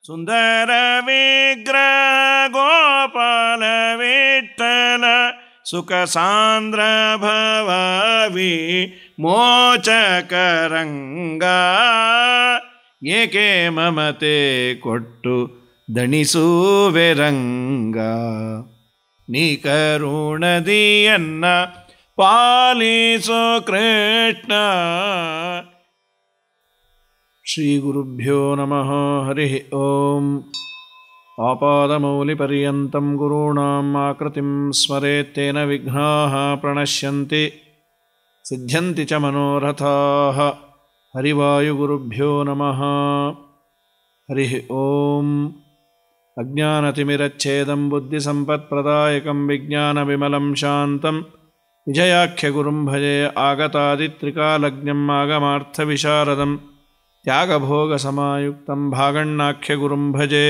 ಸುಂದರ ವಿಗ್ರಹ ಗೋಪಾಲ ವಿಠಲ ಸುಖ ಸಾಂದ್ರ ಭವವಿ ಮೋಚಕರಂಗ ಏಕೆ ಮಮತೆ ಕೊಟ್ಟು ದಣಿಸುವೆ ರಂಗ ನೀ ಕರುಣದಿಯನ್ನ ಪಾಲಿಸೋ ಕೃಷ್ಣ ಶ್ರೀ ಗುರುಭ್ಯೋ ನಮಃ ಹರಿ ಓಂ ಆಪಾದಮೌಲಿಪರ್ಯಂతం ಗುರುಣಾಂ ಆಕೃತಿಂ ಸ್ಮರೇತ್ತೇನ ವಿಘ್ನಾಃ ಪ್ರಣಶ್ಯಂತಿ ಸಿದ್ಧ್ಯಂತಿ ಚ ಮನೋರಥಾಃ ಹರಿವಾಯುಗುರುಭ್ಯೋ ನಮಃ ಹರಿ ಓಂ ಅಜ್ಞಾನತಿಮಿರಚ್ಛೇದಂ ಬುದ್ಧಿಸಂಪತ್ಪ್ರದಾಯಕಂ ವಿಜ್ಞಾನವಿಮಲಂ ಶಾಂತಂ ವಿಜಯಾಖ್ಯಗುರುಂ ಭಜೆ ಆಗತಾದಿತ್ರಿಕಾಲಜ್ಞಂ ಆಗಮಾರ್ಥವಿಶಾರದಂ ತ್ಯಾಗಭೋಗಸಮಾಯುಕ್ತಂ ಭಾಗಣ್ಣಾಖ್ಯಗುರುಂ ಭಜೆ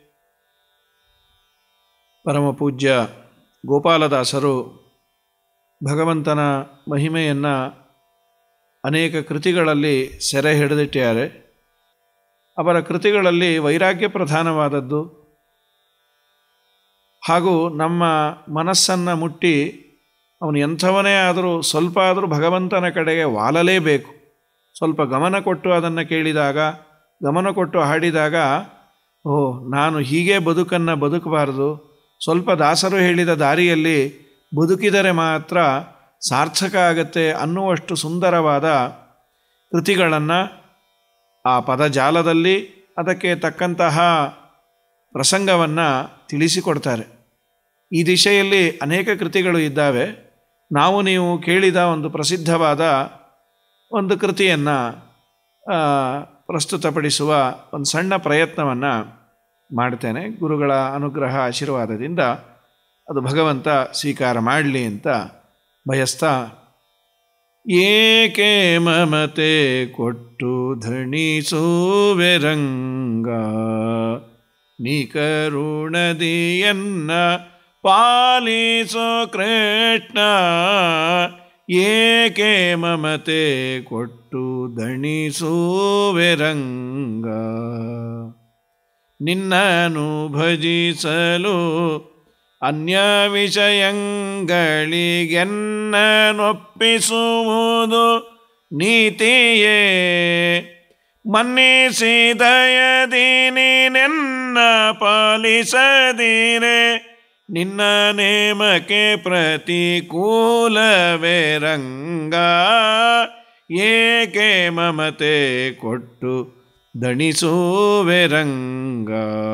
ಪರಮಪೂಜ್ಯ ಗೋಪಾಲದಾಸರು ಭಗವಂತನ ಮಹಿಮೆಯನ್ನು ಅನೇಕ ಕೃತಿಗಳಲ್ಲಿ ಸೆರೆ ಹಿಡಿದಿಟ್ಟಿದ್ದಾರೆ ಅವರ ಕೃತಿಗಳಲ್ಲಿ ವೈರಾಗ್ಯ ಪ್ರಧಾನವಾದದ್ದು ಹಾಗೂ ನಮ್ಮ ಮನಸ್ಸನ್ನು ಮುಟ್ಟಿ ಅವನು ಎಂಥವನೇ ಆದರೂ ಸ್ವಲ್ಪ ಆದರೂ ಭಗವಂತನ ಕಡೆಗೆ ವಾಲಲೇಬೇಕು ಸ್ವಲ್ಪ ಗಮನ ಕೊಟ್ಟು ಅದನ್ನು ಕೇಳಿದಾಗ ಗಮನ ಕೊಟ್ಟು ಹಾಡಿದಾಗ ಓ ನಾನು ಹೀಗೆ ಬದುಕನ್ನು ಬದುಕಬಾರದು ಸ್ವಲ್ಪ ದಾಸರು ಹೇಳಿದ ದಾರಿಯಲ್ಲಿ ಬದುಕಿದರೆ ಮಾತ್ರ ಸಾರ್ಥಕ ಆಗತ್ತೆ ಅನ್ನುವಷ್ಟು ಸುಂದರವಾದ ಕೃತಿಗಳನ್ನು ಆ ಪದಜಾಲದಲ್ಲಿ ಅದಕ್ಕೆ ತಕ್ಕಂತಹ ಪ್ರಸಂಗವನ್ನು ತಿಳಿಸಿಕೊಡ್ತಾರೆ ಈ ದಿಶೆಯಲ್ಲಿ ಅನೇಕ ಕೃತಿಗಳು ಇದ್ದಾವೆ ನಾವು ನೀವು ಕೇಳಿದ ಒಂದು ಪ್ರಸಿದ್ಧವಾದ ಒಂದು ಕೃತಿಯನ್ನು ಪ್ರಸ್ತುತಪಡಿಸುವ ಒಂದು ಸಣ್ಣ ಪ್ರಯತ್ನವನ್ನು ಮಾಡ್ತೇನೆ ಗುರುಗಳ ಅನುಗ್ರಹ ಆಶೀರ್ವಾದದಿಂದ ಅದು ಭಗವಂತ ಸ್ವೀಕಾರ ಮಾಡಲಿ ಅಂತ ಬಯಸ್ತಾ ಏಕೆ ಮಮತೆ ಕೊಟ್ಟು ಧಣಿಸುವೆ ರಂಗ ನೀ ಕರುಣದಿಯನ್ನ ಪಾಲಿಸೋ ಕೃಷ್ಣ ಏಕೆ ಮಮತೆ ಕೊಟ್ಟು ದಣಿಸುವೆ ರಂಗ ನಿನ್ನನು ಭಜಿಸಲು ಅನ್ಯ ವಿಷಯಗಳಿಗೆನ್ನನೊಪ್ಪಿಸುವುದು ನೀತಿಯೇ ಮನ್ನಿಸಿದಯದೀನಿನೆನ್ನ ಪಾಲಿಸದಿರೆ ನಿನ್ನ ನೇಮಕ್ಕೆ ಪ್ರತಿಕೂಲವೇ ರಂಗ ಏಕೆ ಮಮತೆ ಕೊಟ್ಟು ದಣಿಸುವೆ ರಂಗ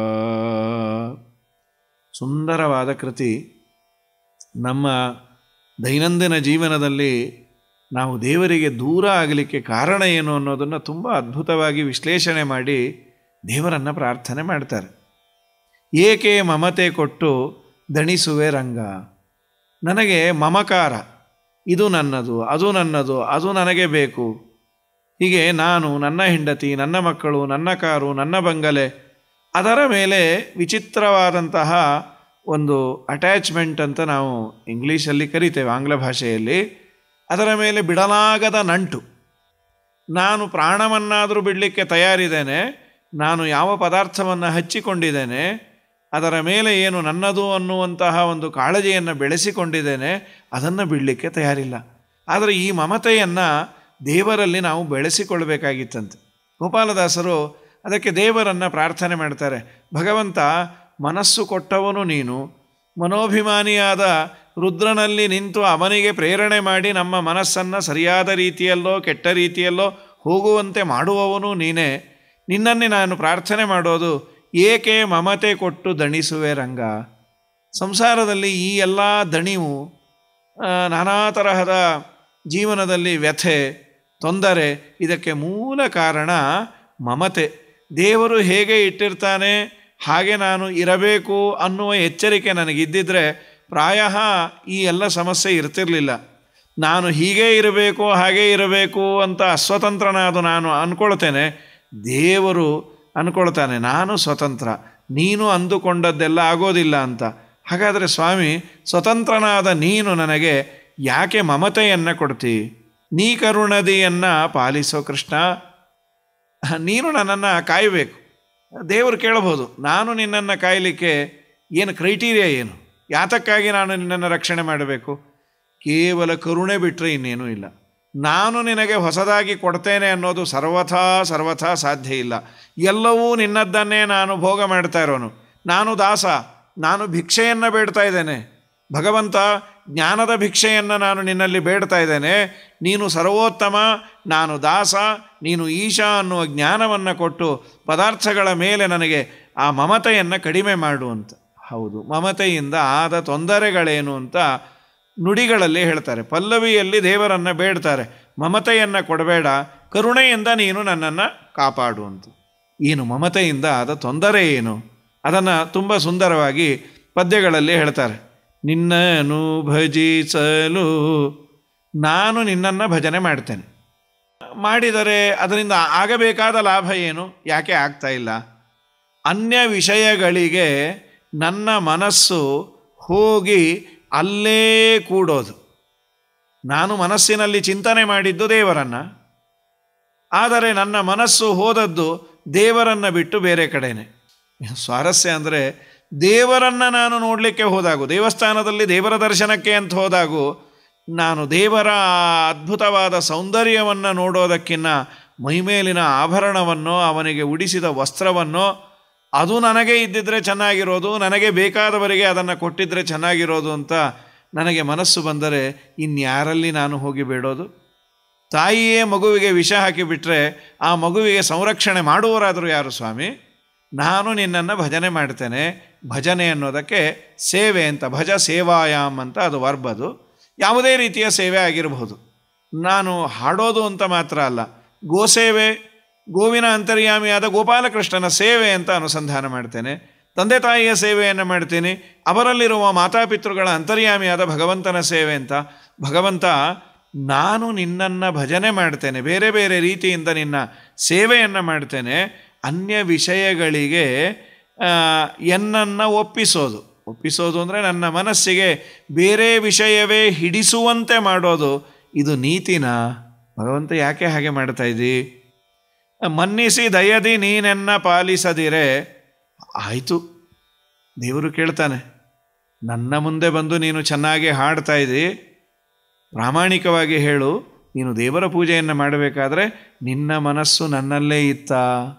ಸುಂದರವಾದ ಕೃತಿ ನಮ್ಮ ದೈನಂದಿನ ಜೀವನದಲ್ಲಿ ನಾವು ದೇವರಿಗೆ ದೂರ ಆಗಲಿಕ್ಕೆ ಕಾರಣ ಏನು ಅನ್ನೋದನ್ನು ತುಂಬ ಅದ್ಭುತವಾಗಿ ವಿಶ್ಲೇಷಣೆ ಮಾಡಿ ದೇವರನ್ನು ಪ್ರಾರ್ಥನೆ ಮಾಡ್ತಾರೆ ಏಕೆ ಮಮತೆ ಕೊಟ್ಟು ದಣಿಸುವೆ ರಂಗ ನನಗೆ ಮಮಕಾರ ಇದು ನನ್ನದು ಅದು ನನ್ನದು ಅದು ನನಗೆ ಬೇಕು ಹೀಗೆ ನಾನು ನನ್ನ ಹೆಂಡತಿ ನನ್ನ ಮಕ್ಕಳು ನನ್ನ ಕಾರು ನನ್ನ ಬಂಗಲೆ ಅದರ ಮೇಲೆ ವಿಚಿತ್ರವಾದಂತಹ ಒಂದು ಅಟ್ಯಾಚ್ಮೆಂಟ್ ಅಂತ ನಾವು ಇಂಗ್ಲೀಷಲ್ಲಿ ಕರಿತೇವೆ ಆಂಗ್ಲ ಭಾಷೆಯಲ್ಲಿ ಅದರ ಮೇಲೆ ಬಿಡಲಾಗದ ನಂಟು ನಾನು ಪ್ರಾಣವನ್ನಾದರೂ ಬಿಡಲಿಕ್ಕೆ ತಯಾರಿದ್ದೇನೆ ನಾನು ಯಾವ ಪದಾರ್ಥವನ್ನು ಹಚ್ಚಿಕೊಂಡಿದ್ದೇನೆ ಅದರ ಮೇಲೆ ಏನು ನನ್ನದು ಅನ್ನುವಂತಹ ಒಂದು ಕಾಳಜಿಯನ್ನು ಬೆಳೆಸಿಕೊಂಡಿದ್ದೇನೆ ಅದನ್ನು ಬಿಡಲಿಕ್ಕೆ ತಯಾರಿಲ್ಲ ಆದರೆ ಈ ಮಮತೆಯನ್ನು ದೇವರಲ್ಲಿ ನಾವು ಬೆಳೆಸಿಕೊಳ್ಬೇಕಾಗಿತ್ತಂತೆ ಗೋಪಾಲದಾಸರು ಅದಕ್ಕೆ ದೇವರನ್ನು ಪ್ರಾರ್ಥನೆ ಮಾಡ್ತಾರೆ ಭಗವಂತ ಮನಸ್ಸು ಕೊಟ್ಟವನು ನೀನು ಮನೋಭಿಮಾನಿಯಾದ ರುದ್ರನಲ್ಲಿ ನಿಂತು ಅವನಿಗೆ ಪ್ರೇರಣೆ ಮಾಡಿ ನಮ್ಮ ಮನಸ್ಸನ್ನು ಸರಿಯಾದ ರೀತಿಯಲ್ಲೋ ಕೆಟ್ಟ ರೀತಿಯಲ್ಲೋ ಹೋಗುವಂತೆ ಮಾಡುವವನು ನೀನೇ ನಿನ್ನನ್ನೇ ನಾನು ಪ್ರಾರ್ಥನೆ ಮಾಡೋದು ಏಕೆ ಮಮತೆ ಕೊಟ್ಟು ದಣಿಸುವೆ ರಂಗ ಸಂಸಾರದಲ್ಲಿ ಈ ಎಲ್ಲ ದಣಿವು ನಾನಾ ತರಹದ ಜೀವನದಲ್ಲಿ ವ್ಯಥೆ ತೊಂದರೆ ಇದಕ್ಕೆ ಮೂಲ ಕಾರಣ ಮಮತೆ ದೇವರು ಹೇಗೆ ಇಟ್ಟಿರ್ತಾನೆ ಹಾಗೆ ನಾನು ಇರಬೇಕು ಅನ್ನುವ ಎಚ್ಚರಿಕೆ ನನಗಿದ್ದಿದ್ರೆ ಪ್ರಾಯ ಈ ಎಲ್ಲ ಸಮಸ್ಯೆ ಇರ್ತಿರಲಿಲ್ಲ ನಾನು ಹೀಗೆ ಇರಬೇಕು ಹಾಗೇ ಇರಬೇಕು ಅಂತ ಅಸ್ವತಂತ್ರನಾದ ನಾನು ಅಂದ್ಕೊಳ್ತೇನೆ ದೇವರು ಅಂದ್ಕೊಳ್ತಾನೆ ನಾನು ಸ್ವತಂತ್ರ ನೀನು ಅಂದುಕೊಂಡದ್ದೆಲ್ಲ ಆಗೋದಿಲ್ಲ ಅಂತ ಹಾಗಾದರೆ ಸ್ವಾಮಿ ಸ್ವತಂತ್ರನಾದ ನೀನು ನನಗೆ ಯಾಕೆ ಮಮತೆಯನ್ನು ಕೊಡ್ತಿ ನೀ ಕರುಣದಿಯನ್ನು ಪಾಲಿಸೋ ಕೃಷ್ಣ ನೀನು ನನ್ನನ್ನು ಕಾಯಬೇಕು ದೇವರು ಕೇಳಬಹುದು ನಾನು ನಿನ್ನನ್ನು ಕಾಯಲಿಕ್ಕೆ ಏನು ಕ್ರೈಟೀರಿಯಾ ಏನು ಯಾತಕ್ಕಾಗಿ ನಾನು ನಿನ್ನನ್ನು ರಕ್ಷಣೆ ಮಾಡಬೇಕು ಕೇವಲ ಕರುಣೆ ಬಿಟ್ಟರೆ ಇನ್ನೇನೂ ಇಲ್ಲ ನಾನು ನಿನಗೆ ಹೊಸದಾಗಿ ಕೊಡ್ತೇನೆ ಅನ್ನೋದು ಸರ್ವಥಾ ಸರ್ವಥಾ ಸಾಧ್ಯ ಇಲ್ಲ ಎಲ್ಲವೂ ನಿನ್ನದ್ದನ್ನೇ ನಾನು ಭೋಗ ಮಾಡ್ತಾ ಇರೋನು ನಾನು ದಾಸ ನಾನು ಭಿಕ್ಷೆಯನ್ನು ಬೇಡ್ತಾ ಇದ್ದೇನೆ ಭಗವಂತ ಜ್ಞಾನದ ಭಿಕ್ಷೆಯನ್ನು ನಾನು ನಿನ್ನಲ್ಲಿ ಬೇಡ್ತಾ ಇದ್ದೇನೆ ನೀನು ಸರ್ವೋತ್ತಮ ನಾನು ದಾಸ ನೀನು ಈಶಾ ಅನ್ನುವ ಜ್ಞಾನವನ್ನು ಕೊಟ್ಟು ಪದಾರ್ಥಗಳ ಮೇಲೆ ನನಗೆ ಆ ಮಮತೆಯನ್ನು ಕಡಿಮೆ ಮಾಡು ಅಂತ ಹೌದು ಮಮತೆಯಿಂದ ಆದ ತೊಂದರೆಗಳೇನು ಅಂತ ನುಡಿಗಳಲ್ಲಿ ಹೇಳ್ತಾರೆ ಪಲ್ಲವಿಯಲ್ಲಿ ದೇವರನ್ನು ಬೇಡ್ತಾರೆ ಮಮತೆಯನ್ನು ಕೊಡಬೇಡ ಕರುಣೆಯಿಂದ ನೀನು ನನ್ನನ್ನು ಕಾಪಾಡು ಅಂತ ಏನು ಮಮತೆಯಿಂದ ಆದ ತೊಂದರೆ ಏನು ಅದನ್ನು ತುಂಬ ಸುಂದರವಾಗಿ ಪದ್ಯಗಳಲ್ಲಿ ಹೇಳ್ತಾರೆ ನಿನ್ನನು ಭಜಿಸಲು ನಾನು ನಿನ್ನನ್ನು ಭಜನೆ ಮಾಡ್ತೇನೆ ಮಾಡಿದರೆ ಅದರಿಂದ ಆಗಬೇಕಾದ ಲಾಭ ಏನು ಯಾಕೆ ಆಗ್ತಾ ಇಲ್ಲ ಅನ್ಯ ವಿಷಯಗಳಿಗೆ ನನ್ನ ಮನಸ್ಸು ಹೋಗಿ ಅಲ್ಲೇ ಕೂಡೋದು ನಾನು ಮನಸ್ಸಿನಲ್ಲಿ ಚಿಂತನೆ ಮಾಡಿದ್ದು ದೇವರನ್ನು ಆದರೆ ನನ್ನ ಮನಸ್ಸು ಹೋದದ್ದು ದೇವರನ್ನು ಬಿಟ್ಟು ಬೇರೆ ಕಡೆನೆ ಸ್ವಾರಸ್ಯ ಅಂದರೆ ದೇವರನ್ನು ನಾನು ನೋಡಲಿಕ್ಕೆ ಹೋದಾಗು ದೇವಸ್ಥಾನದಲ್ಲಿ ದೇವರ ದರ್ಶನಕ್ಕೆ ಅಂತ ಹೋದಾಗು ನಾನು ದೇವರ ಅದ್ಭುತವಾದ ಸೌಂದರ್ಯವನ್ನು ನೋಡೋದಕ್ಕಿನ್ನ ಮೈಮೇಲಿನ ಆಭರಣವನ್ನು ಅವನಿಗೆ ಉಡಿಸಿದ ವಸ್ತ್ರವನ್ನು ಅದು ನನಗೆ ಇದ್ದಿದ್ರೆ ಚೆನ್ನಾಗಿರೋದು ನನಗೆ ಬೇಕಾದವರಿಗೆ ಅದನ್ನು ಕೊಟ್ಟಿದ್ದರೆ ಚೆನ್ನಾಗಿರೋದು ಅಂತ ನನಗೆ ಮನಸ್ಸು ಬಂದರೆ ಇನ್ಯಾರಲ್ಲಿ ನಾನು ಹೋಗಿ ಬೇಡೋದು ತಾಯಿಯೇ ಮಗುವಿಗೆ ವಿಷ ಹಾಕಿಬಿಟ್ರೆ ಆ ಮಗುವಿಗೆ ಸಂರಕ್ಷಣೆ ಮಾಡುವವರಾದರೂ ಯಾರು ಸ್ವಾಮಿ ನಾನು ನಿನ್ನನ್ನು ಭಜನೆ ಮಾಡ್ತೇನೆ ಭಜನೆ ಅನ್ನೋದಕ್ಕೆ ಸೇವೆ ಅಂತ ಭಜ ಸೇವಾಯಾಮ್ ಅಂತ ಅದು ವರ್ಬದು ಯಾವುದೇ ರೀತಿಯ ಸೇವೆ ಆಗಿರಬಹುದು ನಾನು ಹಾಡೋದು ಅಂತ ಮಾತ್ರ ಅಲ್ಲ ಗೋಸೇವೆ ಗೋವಿನ ಅಂತರ್ಯಾಮಿಯಾದ ಗೋಪಾಲಕೃಷ್ಣನ ಸೇವೆ ಅಂತ ಅನುಸಂಧಾನ ಮಾಡ್ತೇನೆ ತಂದೆ ತಾಯಿಯ ಸೇವೆಯನ್ನು ಮಾಡ್ತೀನಿ ಅವರಲ್ಲಿರುವ ಮಾತಾಪಿತೃಗಳ ಅಂತರ್ಯಾಮಿಯಾದ ಭಗವಂತನ ಸೇವೆ ಅಂತ ಭಗವಂತ ನಾನು ನಿನ್ನನ್ನು ಭಜನೆ ಮಾಡ್ತೇನೆ ಬೇರೆ ಬೇರೆ ರೀತಿಯಿಂದ ನಿನ್ನ ಸೇವೆಯನ್ನು ಮಾಡ್ತೇನೆ ಅನ್ಯ ವಿಷಯಗಳಿಗೆ ಎನ್ನನ್ನು ಒಪ್ಪಿಸೋದು ಒಪ್ಪಿಸೋದು ಅಂದರೆ ನನ್ನ ಮನಸ್ಸಿಗೆ ಬೇರೆ ವಿಷಯವೇ ಹಿಡಿಸುವಂತೆ ಮಾಡೋದು ಇದು ನೀತಿನ ಭಗವಂತ ಯಾಕೆ ಹಾಗೆ ಮಾಡ್ತಾ ಇದ್ದಿ ಮನ್ನಿಸಿ ದಯದಿ ನೀನೆನ್ನ ಪಾಲಿಸದಿರೆ ಆಯಿತು ದೇವರು ಕೇಳ್ತಾನೆ ನನ್ನ ಮುಂದೆ ಬಂದು ನೀನು ಚೆನ್ನಾಗಿ ಹಾಡ್ತಾ ಇದ್ದಿ ಪ್ರಾಮಾಣಿಕವಾಗಿ ಹೇಳು ನೀನು ದೇವರ ಪೂಜೆಯನ್ನು ಮಾಡಬೇಕಾದ್ರೆ ನಿನ್ನ ಮನಸ್ಸು ನನ್ನಲ್ಲೇ ಇತ್ತ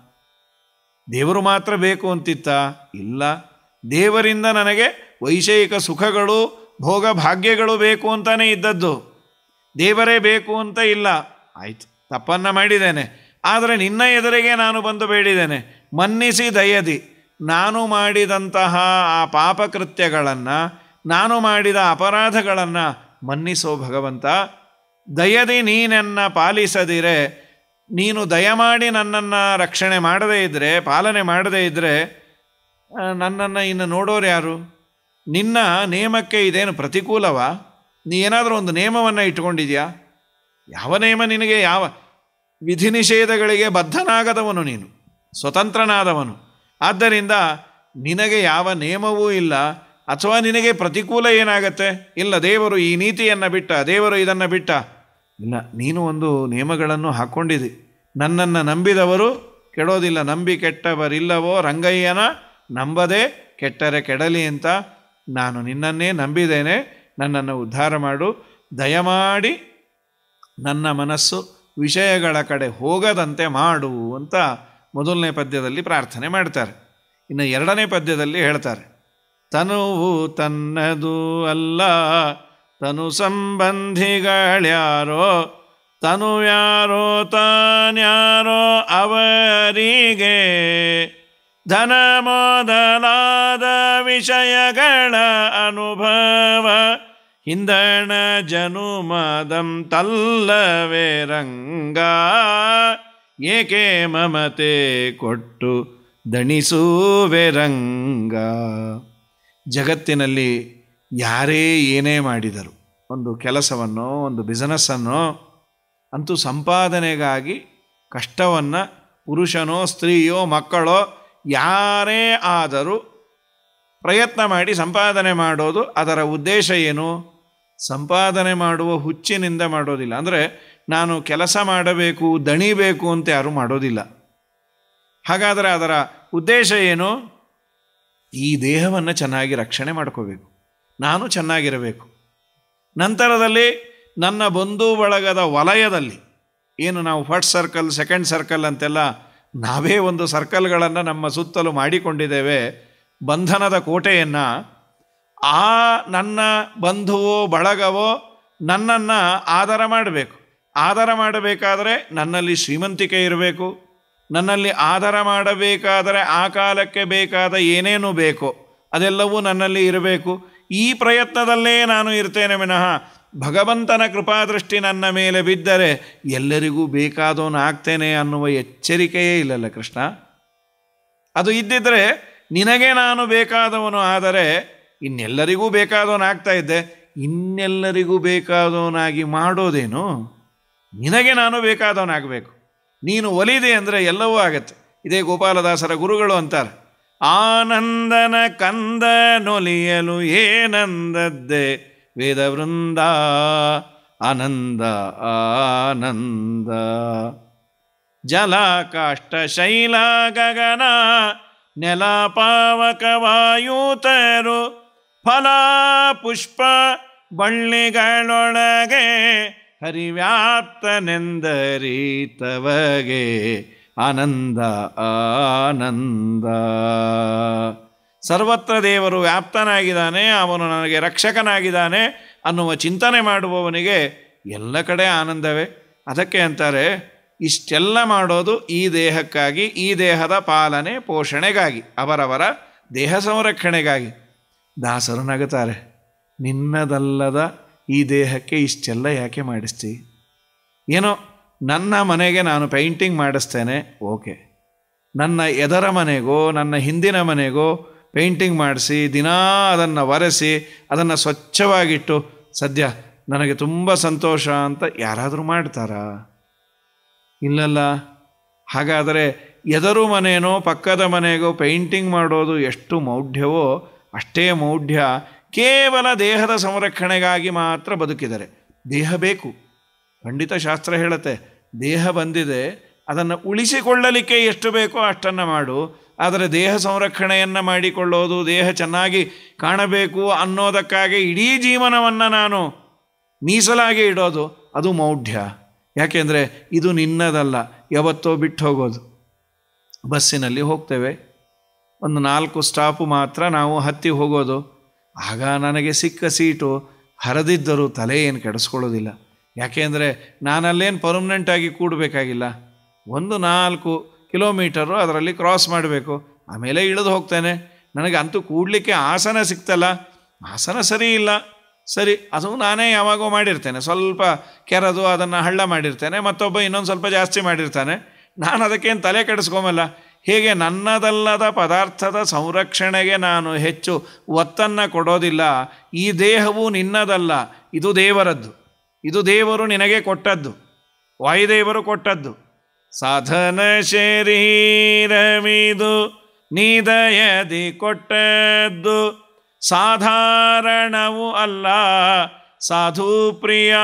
ದೇವರು ಮಾತ್ರ ಬೇಕು ಅಂತಿತ್ತ ಇಲ್ಲ ದೇವರಿಂದ ನನಗೆ ವೈಷಯಿಕ ಸುಖಗಳು ಭೋಗ ಭಾಗ್ಯಗಳು ಬೇಕು ಅಂತಾನೇ ಇದ್ದದ್ದು ದೇವರೇ ಬೇಕು ಅಂತ ಇಲ್ಲ ಆಯಿತು ತಪ್ಪನ್ನು ಮಾಡಿದ್ದೇನೆ ಆದರೆ ನಿನ್ನ ಎದುರಿಗೆ ನಾನು ಬಂದು ಬೇಡಿದ್ದೇನೆ ಮನ್ನಿಸಿ ದಯದಿ ನಾನು ಮಾಡಿದಂತಹ ಆ ಪಾಪಕೃತ್ಯಗಳನ್ನು ನಾನು ಮಾಡಿದ ಅಪರಾಧಗಳನ್ನು ಮನ್ನಿಸೋ ಭಗವಂತ ದಯದಿ ನೀನನ್ನ ಪಾಲಿಸದಿರೆ ನೀನು ದಯಮಾಡಿ ನನ್ನನ್ನು ರಕ್ಷಣೆ ಮಾಡದೇ ಇದ್ದರೆ ಪಾಲನೆ ಮಾಡದೇ ಇದ್ದರೆ ನನ್ನನ್ನು ಇನ್ನು ನೋಡೋರು ಯಾರು ನಿನ್ನ ನೇಮಕ್ಕೆ ಇದೇನು ಪ್ರತಿಕೂಲವಾ ನೀ ಏನಾದರೂ ಒಂದು ನೇಮವನ್ನು ಇಟ್ಕೊಂಡಿದ್ಯಾ ಯಾವ ನೇಮ ನಿನಗೆ ಯಾವ ವಿಧಿ ನಿಷೇಧಗಳಿಗೆ ಬದ್ಧನಾಗದವನು ನೀನು ಸ್ವತಂತ್ರನಾದವನು ಆದ್ದರಿಂದ ನಿನಗೆ ಯಾವ ನೇಮವೂ ಇಲ್ಲ ಅಥವಾ ನಿನಗೆ ಪ್ರತಿಕೂಲ ಏನಾಗತ್ತೆ ಇಲ್ಲ ದೇವರು ಈ ನೀತಿಯನ್ನು ಬಿಟ್ಟ ದೇವರು ಇದನ್ನು ಬಿಟ್ಟ ಇಲ್ಲ ನೀನು ಒಂದು ನಿಯಮಗಳನ್ನು ಹಾಕ್ಕೊಂಡಿದ್ದಿ ನನ್ನನ್ನು ನಂಬಿದವರು ಕೆಡೋದಿಲ್ಲ ನಂಬಿ ಕೆಟ್ಟವರಿಲ್ಲವೋ ರಂಗಯ್ಯನ ನಂಬದೆ ಕೆಟ್ಟರೆ ಕೆಡಲಿ ಅಂತ ನಾನು ನಿನ್ನನ್ನೇ ನಂಬಿದ್ದೇನೆ ನನ್ನನ್ನು ಉದ್ಧಾರ ಮಾಡು ದಯಮಾಡಿ ನನ್ನ ಮನಸ್ಸು ವಿಷಯಗಳ ಕಡೆ ಹೋಗದಂತೆ ಮಾಡು ಅಂತ ಮೊದಲನೇ ಪದ್ಯದಲ್ಲಿ ಪ್ರಾರ್ಥನೆ ಮಾಡ್ತಾರೆ ಇನ್ನು ಎರಡನೇ ಪದ್ಯದಲ್ಲಿ ಹೇಳ್ತಾರೆ ತನುವು ತನ್ನದು ಅಲ್ಲ ತನು ಸಂಬಂಧಿಗಳ್ಯಾರೋ ತನು ಯಾರೋ ತಾನ್ಯಾರೋ ಅವರಿಗೆ ಧನ ಮೊದಲಾದ ವಿಷಯಗಳ ಅನುಭವ ಹಿಂದಣ ಜನುಮದಂ ತಲ್ಲವೇ ರಂಗ ಏಕೆ ಮಮತೆ ಕೊಟ್ಟು ದಣಿಸುವೆ ರಂಗ ಜಗತ್ತಿನಲ್ಲಿ ಯಾರೇ ಏನೇ ಮಾಡಿದರು ಒಂದು ಕೆಲಸವನ್ನು ಒಂದು ಬಿಸ್ನೆಸ್ಸನ್ನು ಅಂತೂ ಸಂಪಾದನೆಗಾಗಿ ಕಷ್ಟವನ್ನು ಪುರುಷನೋ ಸ್ತ್ರೀಯೋ ಮಕ್ಕಳೋ ಯಾರೇ ಆದರೂ ಪ್ರಯತ್ನ ಮಾಡಿ ಸಂಪಾದನೆ ಮಾಡೋದು ಅದರ ಉದ್ದೇಶ ಏನು ಸಂಪಾದನೆ ಮಾಡುವ ಹುಚ್ಚಿನಿಂದ ಮಾಡೋದಿಲ್ಲ ಅಂದರೆ ನಾನು ಕೆಲಸ ಮಾಡಬೇಕು ದಣಿಬೇಕು ಅಂತ ಯಾರೂ ಮಾಡೋದಿಲ್ಲ ಹಾಗಾದರೆ ಅದರ ಉದ್ದೇಶ ಏನು ಈ ದೇಹವನ್ನು ಚೆನ್ನಾಗಿ ರಕ್ಷಣೆ ಮಾಡ್ಕೋಬೇಕು ನಾನು ಚೆನ್ನಾಗಿರಬೇಕು ನಂತರದಲ್ಲಿ ನನ್ನ ಬಂಧು ಬಳಗದ ವಲಯದಲ್ಲಿ ಏನು ನಾವು ಫಸ್ಟ್ ಸರ್ಕಲ್ ಸೆಕೆಂಡ್ ಸರ್ಕಲ್ ಅಂತೆಲ್ಲ ನಾವೇ ಒಂದು ಸರ್ಕಲ್ಗಳನ್ನು ನಮ್ಮ ಸುತ್ತಲೂ ಮಾಡಿಕೊಂಡಿದ್ದೇವೆ ಬಂಧನದ ಕೋಟೆಯನ್ನು ಆ ನನ್ನ ಬಂಧುವೋ ಬಳಗವೋ ನನ್ನನ್ನು ಆಧಾರ ಮಾಡಬೇಕು ಆಧಾರ ಮಾಡಬೇಕಾದರೆ ನನ್ನಲ್ಲಿ ಶ್ರೀಮಂತಿಕೆ ಇರಬೇಕು ನನ್ನಲ್ಲಿ ಆಧಾರ ಮಾಡಬೇಕಾದರೆ ಆ ಕಾಲಕ್ಕೆ ಬೇಕಾದ ಏನೇನು ಬೇಕೋ ಅದೆಲ್ಲವೂ ನನ್ನಲ್ಲಿ ಇರಬೇಕು ಈ ಪ್ರಯತ್ನದಲ್ಲೇ ನಾನು ಇರ್ತೇನೆ ವಿನಃ ಭಗವಂತನ ಕೃಪಾದೃಷ್ಟಿ ನನ್ನ ಮೇಲೆ ಬಿದ್ದರೆ ಎಲ್ಲರಿಗೂ ಬೇಕಾದವನು ಆಗ್ತೇನೆ ಅನ್ನುವ ಎಚ್ಚರಿಕೆಯೇ ಇಲ್ಲಲ್ಲ ಕೃಷ್ಣ ಅದು ಇದ್ದಿದ್ದರೆ ನಿನಗೆ ನಾನು ಬೇಕಾದವನು ಆದರೆ ಇನ್ನೆಲ್ಲರಿಗೂ ಬೇಕಾದವನು ಆಗ್ತಾ ಇದ್ದೆ ಇನ್ನೆಲ್ಲರಿಗೂ ಬೇಕಾದವನಾಗಿ ಮಾಡೋದೇನು ನಿನಗೆ ನಾನು ಬೇಕಾದವನಾಗಬೇಕು ನೀನು ಒಲಿದೆ ಅಂದರೆ ಎಲ್ಲವೂ ಆಗತ್ತೆ ಇದೇ ಗೋಪಾಲದಾಸರ ಗುರುಗಳು ಅಂತಾರೆ ಆನಂದನ ಕಂದ ನೊಲಿಯಲು ಏನಂದದ್ದೆ ವೇದವೃಂದ ಆನಂದ ಆನಂದ ಜಲ ಕಾಷ್ಟ ಶೈಲ ಗಗನ ನೆಲ ಪಾವಕ ವಾಯುತರು ಫಲ ಪುಷ್ಪ ಬಳ್ಳಿಗಳೊಳಗೆ ಹರಿವ್ಯಾಪ್ತನೆಂದರೀತವಗೆ ಆನಂದ ಆನಂದ ಸರ್ವತ್ರ ದೇವರು ವ್ಯಾಪ್ತನಾಗಿದ್ದಾನೆ ಅವನು ನನಗೆ ರಕ್ಷಕನಾಗಿದ್ದಾನೆ ಅನ್ನುವ ಚಿಂತನೆ ಮಾಡುವವನಿಗೆ ಎಲ್ಲ ಕಡೆ ಆನಂದವೇ ಅದಕ್ಕೆ ಅಂತಾರೆ ಇಷ್ಟೆಲ್ಲ ಮಾಡೋದು ಈ ದೇಹಕ್ಕಾಗಿ ಈ ದೇಹದ ಪಾಲನೆ ಪೋಷಣೆಗಾಗಿ ಅವರವರ ದೇಹ ಸಂರಕ್ಷಣೆಗಾಗಿ ದಾಸರು ನಗುತ್ತಾರೆ ನಿನ್ನದಲ್ಲದ ಈ ದೇಹಕ್ಕೆ ಇಷ್ಟೆಲ್ಲ ಯಾಕೆ ಮಾಡಿಸ್ತಿ ಏನೋ ನನ್ನ ಮನೆಗೆ ನಾನು ಪೇಂಟಿಂಗ್ ಮಾಡಿಸ್ತೇನೆ ಓಕೆ ನನ್ನ ಎದರ ಮನೆಗೋ ನನ್ನ ಹಿಂದಿನ ಮನೆಗೋ ಪೇಂಟಿಂಗ್ ಮಾಡಿಸಿ ದಿನಾ ಅದನ್ನು ಒರೆಸಿ ಅದನ್ನು ಸ್ವಚ್ಛವಾಗಿಟ್ಟು ಸದ್ಯ ನನಗೆ ತುಂಬ ಸಂತೋಷ ಅಂತ ಯಾರಾದರೂ ಮಾಡ್ತಾರಾ ಇಲ್ಲಲ್ಲ ಹಾಗಾದರೆ ಎದರು ಮನೆಯೋ ಪಕ್ಕದ ಮನೆಗೋ ಪೇಂಟಿಂಗ್ ಮಾಡೋದು ಎಷ್ಟು ಮೌಢ್ಯವೋ ಅಷ್ಟೇ ಮೌಢ್ಯ ಕೇವಲ ದೇಹದ ಸಂರಕ್ಷಣೆಗಾಗಿ ಮಾತ್ರ ಬದುಕಿದರೆ ದೇಹ ಬೇಕು ಖಂಡಿತ ಶಾಸ್ತ್ರ ಹೇಳುತ್ತೆ ದೇಹ ಬಂದಿದೆ ಅದನ್ನು ಉಳಿಸಿಕೊಳ್ಳಲಿಕ್ಕೆ ಎಷ್ಟು ಬೇಕೋ ಅಷ್ಟನ್ನು ಮಾಡು ಆದರೆ ದೇಹ ಸಂರಕ್ಷಣೆಯನ್ನು ಮಾಡಿಕೊಳ್ಳೋದು ದೇಹ ಚೆನ್ನಾಗಿ ಕಾಣಬೇಕು ಅನ್ನೋದಕ್ಕಾಗಿ ಇಡೀ ಜೀವನವನ್ನು ನಾನು ಮೀಸಲಾಗಿ ಇಡೋದು ಅದು ಮೌಢ್ಯ ಯಾಕೆಂದರೆ ಇದು ನಿನ್ನದಲ್ಲ ಯಾವತ್ತೋ ಬಿಟ್ಟು ಹೋಗೋದು ಬಸ್ಸಿನಲ್ಲಿ ಹೋಗ್ತೇವೆ ಒಂದು ನಾಲ್ಕು ಸ್ಟಾಪು ಮಾತ್ರ ನಾವು ಹತ್ತಿ ಹೋಗೋದು ಆಗ ನನಗೆ ಸಿಕ್ಕ ಸೀಟು ಹರಿದಿದ್ದರೂ ತಲೆ ಏನು ಕೆಡಿಸ್ಕೊಳ್ಳೋದಿಲ್ಲ ಯಾಕೆಂದರೆ ನಾನಲ್ಲೇನು ಪರ್ಮನೆಂಟಾಗಿ ಕೂಡಬೇಕಾಗಿಲ್ಲ ಒಂದು ನಾಲ್ಕು ಕಿಲೋಮೀಟರು ಅದರಲ್ಲಿ ಕ್ರಾಸ್ ಮಾಡಬೇಕು ಆಮೇಲೆ ಇಳಿದು ಹೋಗ್ತೇನೆ ನನಗೆ ಅಂತೂ ಕೂಡಲಿಕ್ಕೆ ಆಸನ ಸಿಕ್ತಲ್ಲ ಆಸನ ಸರಿ ಇಲ್ಲ ಸರಿ ಅದು ನಾನೇ ಯಾವಾಗೋ ಮಾಡಿರ್ತೇನೆ ಸ್ವಲ್ಪ ಕೆರೆದು ಅದನ್ನು ಹಳ್ಳ ಮಾಡಿರ್ತೇನೆ ಮತ್ತೊಬ್ಬ ಇನ್ನೊಂದು ಸ್ವಲ್ಪ ಜಾಸ್ತಿ ಮಾಡಿರ್ತಾನೆ ನಾನು ಅದಕ್ಕೇನು ತಲೆ ಕೆಡಿಸ್ಕೊಂಬಲ್ಲ ಹೇಗೆ ನನ್ನದಲ್ಲದ ಪದಾರ್ಥದ ಸಂರಕ್ಷಣೆಗೆ ನಾನು ಹೆಚ್ಚು ಒತ್ತನ್ನು ಕೊಡೋದಿಲ್ಲ ಈ ದೇಹವು ನಿನ್ನದಲ್ಲ ಇದು ದೇವರದ್ದು ಇದು ದೇವರು ನಿನಗೆ ಕೊಟ್ಟದ್ದು ವಾಯುದೇವರು ಕೊಟ್ಟದ್ದು ಸಾಧನ ಶರೀರವಿದು ನಿದಯದಿ ಕೊಟ್ಟದ್ದು ಸಾಧಾರಣವು ಅಲ್ಲ ಸಾಧು ಪ್ರಿಯ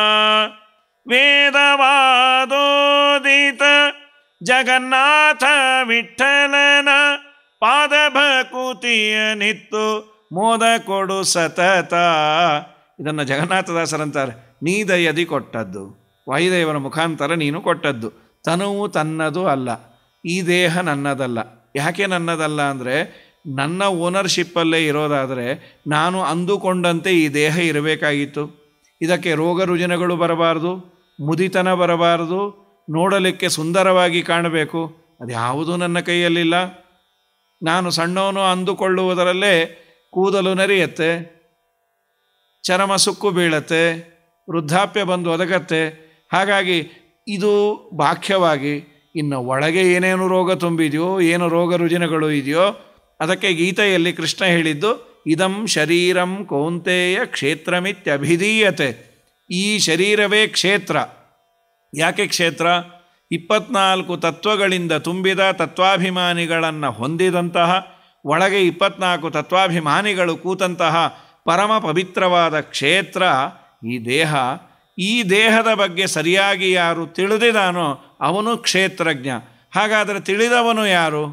ವೇದವಾದೋದಿತ ಜಗನ್ನಾಥ ವಿಠಲನ ಪಾದಭಕುತಿಯ ನಿತ್ತು ಮೋದ ಕೊಡು ಸತತ ಇದನ್ನು ಜಗನ್ನಾಥದಾಸರಂತಾರೆ ನೀ ದಯದಿ ಕೊಟ್ಟದ್ದು ವಾಯುದೇವರ ಮುಖಾಂತರ ನೀನು ಕೊಟ್ಟದ್ದು ತನುವು ತನ್ನದು ಅಲ್ಲ ಈ ದೇಹ ನನ್ನದಲ್ಲ ಯಾಕೆ ನನ್ನದಲ್ಲ ಅಂದರೆ ನನ್ನ ಓನರ್ಶಿಪ್ಪಲ್ಲೇ ಇರೋದಾದರೆ ನಾನು ಅಂದುಕೊಂಡಂತೆ ಈ ದೇಹ ಇರಬೇಕಾಗಿತ್ತು ಇದಕ್ಕೆ ರೋಗ ರುಜಿನಗಳು ಬರಬಾರ್ದು ಮುದಿತನ ಬರಬಾರದು ನೋಡಲಿಕ್ಕೆ ಸುಂದರವಾಗಿ ಕಾಣಬೇಕು ಅದು ಯಾವುದೂ ನನ್ನ ಕೈಯಲ್ಲಿಲ್ಲ ನಾನು ಸಣ್ಣವನು ಅಂದುಕೊಳ್ಳುವುದರಲ್ಲೇ ಕೂದಲು ನೆರೆಯುತ್ತೆ ಚರ್ಮ ಸುಕ್ಕು ಬೀಳತ್ತೆ ವೃದ್ಧಾಪ್ಯ ಬಂದು ಒದಗತ್ತೆ ಹಾಗಾಗಿ ಇದು ಬಾಹ್ಯವಾಗಿ ಇನ್ನು ಒಳಗೆ ಏನೇನು ರೋಗ ತುಂಬಿದೆಯೋ ಏನು ರೋಗ ರುಜಿನಗಳು ಇದೆಯೋ ಅದಕ್ಕೆ ಗೀತೆಯಲ್ಲಿ ಕೃಷ್ಣ ಹೇಳಿದ್ದು ಇದಂ ಶರೀರಂ ಕೌಂತೆಯ ಕ್ಷೇತ್ರಮಿತ್ಯಭಿಧೀಯತೆ ಈ ಶರೀರವೇ ಕ್ಷೇತ್ರ ಯಾಕೆ ಕ್ಷೇತ್ರ ಇಪ್ಪತ್ನಾಲ್ಕು ತತ್ವಗಳಿಂದ ತುಂಬಿದ ತತ್ವಾಭಿಮಾನಿಗಳನ್ನು ಹೊಂದಿದಂತಹ ಒಳಗೆ ಇಪ್ಪತ್ನಾಲ್ಕು ತತ್ವಾಭಿಮಾನಿಗಳು ಕೂತಂತಹ ಪರಮ ಪವಿತ್ರವಾದ ಕ್ಷೇತ್ರ ಈ ದೇಹ ಈ ದೇಹದ ಬಗ್ಗೆ ಸರಿಯಾಗಿ ಯಾರು ತಿಳಿದಿದಾನೋ ಅವನು ಕ್ಷೇತ್ರಜ್ಞ ಹಾಗಾದರೆ ತಿಳಿದವನು ಯಾರು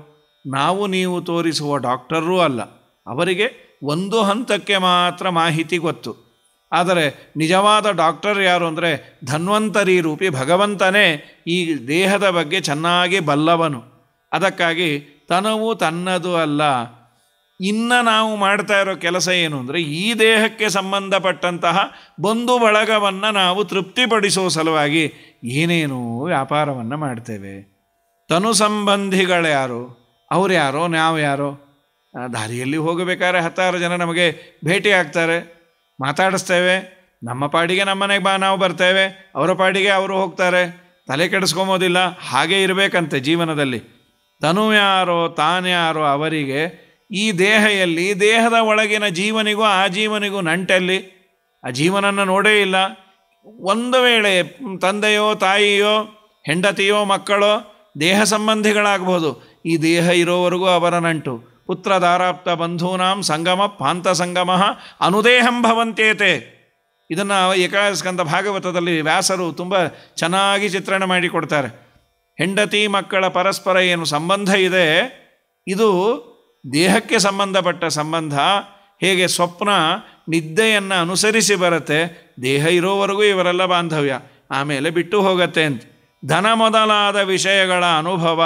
ನಾವು ನೀವು ತೋರಿಸುವ ಡಾಕ್ಟರೂ ಅಲ್ಲ ಅವರಿಗೆ ಒಂದು ಹಂತಕ್ಕೆ ಮಾತ್ರ ಮಾಹಿತಿ ಗೊತ್ತು ಆದರೆ ನಿಜವಾದ ಡಾಕ್ಟರ್ ಯಾರು ಅಂದರೆ ಧನ್ವಂತರಿ ರೂಪಿ ಭಗವಂತನೇ ಈ ದೇಹದ ಬಗ್ಗೆ ಚೆನ್ನಾಗಿ ಬಲ್ಲವನು ಅದಕ್ಕಾಗಿ ತನವು ತನ್ನದು ಅಲ್ಲ ಇನ್ನು ನಾವು ಮಾಡ್ತಾ ಇರೋ ಕೆಲಸ ಏನು ಅಂದರೆ ಈ ದೇಹಕ್ಕೆ ಸಂಬಂಧಪಟ್ಟಂತಹ ಬಂಧು ಬಳಗವನ್ನು ನಾವು ತೃಪ್ತಿಪಡಿಸುವ ಸಲುವಾಗಿ ಏನೇನು ವ್ಯಾಪಾರವನ್ನು ಮಾಡ್ತೇವೆ ತನು ಸಂಬಂಧಿಗಳು ಯಾರು ಅವ್ರು ಯಾರೋ ನಾವು ಯಾರೋ ಆ, ದಾರಿಯಲ್ಲಿ ಹೋಗಬೇಕಾದ್ರೆ ಹತ್ತಾರು ಜನ ನಮಗೆ ಭೇಟಿ ಆಗ್ತಾರೆ ಮಾತಾಡಿಸ್ತೇವೆ ನಮ್ಮ ಪಾಡಿಗೆ ನಮ್ಮ ಮನೆಗೆ ಬಾ ನಾವು ಬರ್ತೇವೆ ಅವರ ಪಾಡಿಗೆ ಅವರು ಹೋಗ್ತಾರೆ ತಲೆ ಕೆಡಿಸ್ಕೊಂಬೋದಿಲ್ಲ ಹಾಗೆ ಇರಬೇಕಂತೆ ಜೀವನದಲ್ಲಿ ತನು ಯಾರೋ ತಾನ್ಯಾರೋ ಅವರಿಗೆ ಈ ದೇಹ ಎಲ್ಲಿ ದೇಹದ ಒಳಗಿನ ಜೀವನಿಗೂ ಆ ಜೀವನಿಗೂ ನಂಟಲ್ಲಿ ಆ ಜೀವನನ್ನ ನೋಡೇ ಇಲ್ಲ ಒಂದು ವೇಳೆ ತಂದೆಯೋ ತಾಯಿಯೋ ಹೆಂಡತಿಯೋ ಮಕ್ಕಳೋ ದೇಹ ಸಂಬಂಧಿಗಳಾಗಬಹುದು ಈ ದೇಹ ಇರೋವರೆಗೂ ಅವರ ನಂಟು ಪುತ್ರ ದಾರಾಪ್ತ ಬಂಧೂನಾಂ ಸಂಗಮ ಪಾಂತ ಸಂಗಮ ಅನುದೇಹಂ ಭವಂತೇತೆ ಇದನ್ನು ಏಕಾಸ್ಕಂದ ಭಾಗವತದಲ್ಲಿ ವ್ಯಾಸರು ತುಂಬ ಚೆನ್ನಾಗಿ ಚಿತ್ರಣ ಮಾಡಿಕೊಡ್ತಾರೆ ಹೆಂಡತಿ ಮಕ್ಕಳ ಪರಸ್ಪರ ಏನು ಸಂಬಂಧ ಇದೆ ಇದು ದೇಹಕ್ಕೆ ಸಂಬಂಧಪಟ್ಟ ಸಂಬಂಧ ಹೇಗೆ ಸ್ವಪ್ನ ನಿದ್ದೆಯನ್ನು ಅನುಸರಿಸಿ ಬರುತ್ತೆ ದೇಹ ಇರೋವರೆಗೂ ಇವರೆಲ್ಲ ಬಾಂಧವ್ಯ ಆಮೇಲೆ ಬಿಟ್ಟು ಹೋಗತ್ತೆ ಅಂತ ಧನ ಮೊದಲಾದ ವಿಷಯಗಳ ಅನುಭವ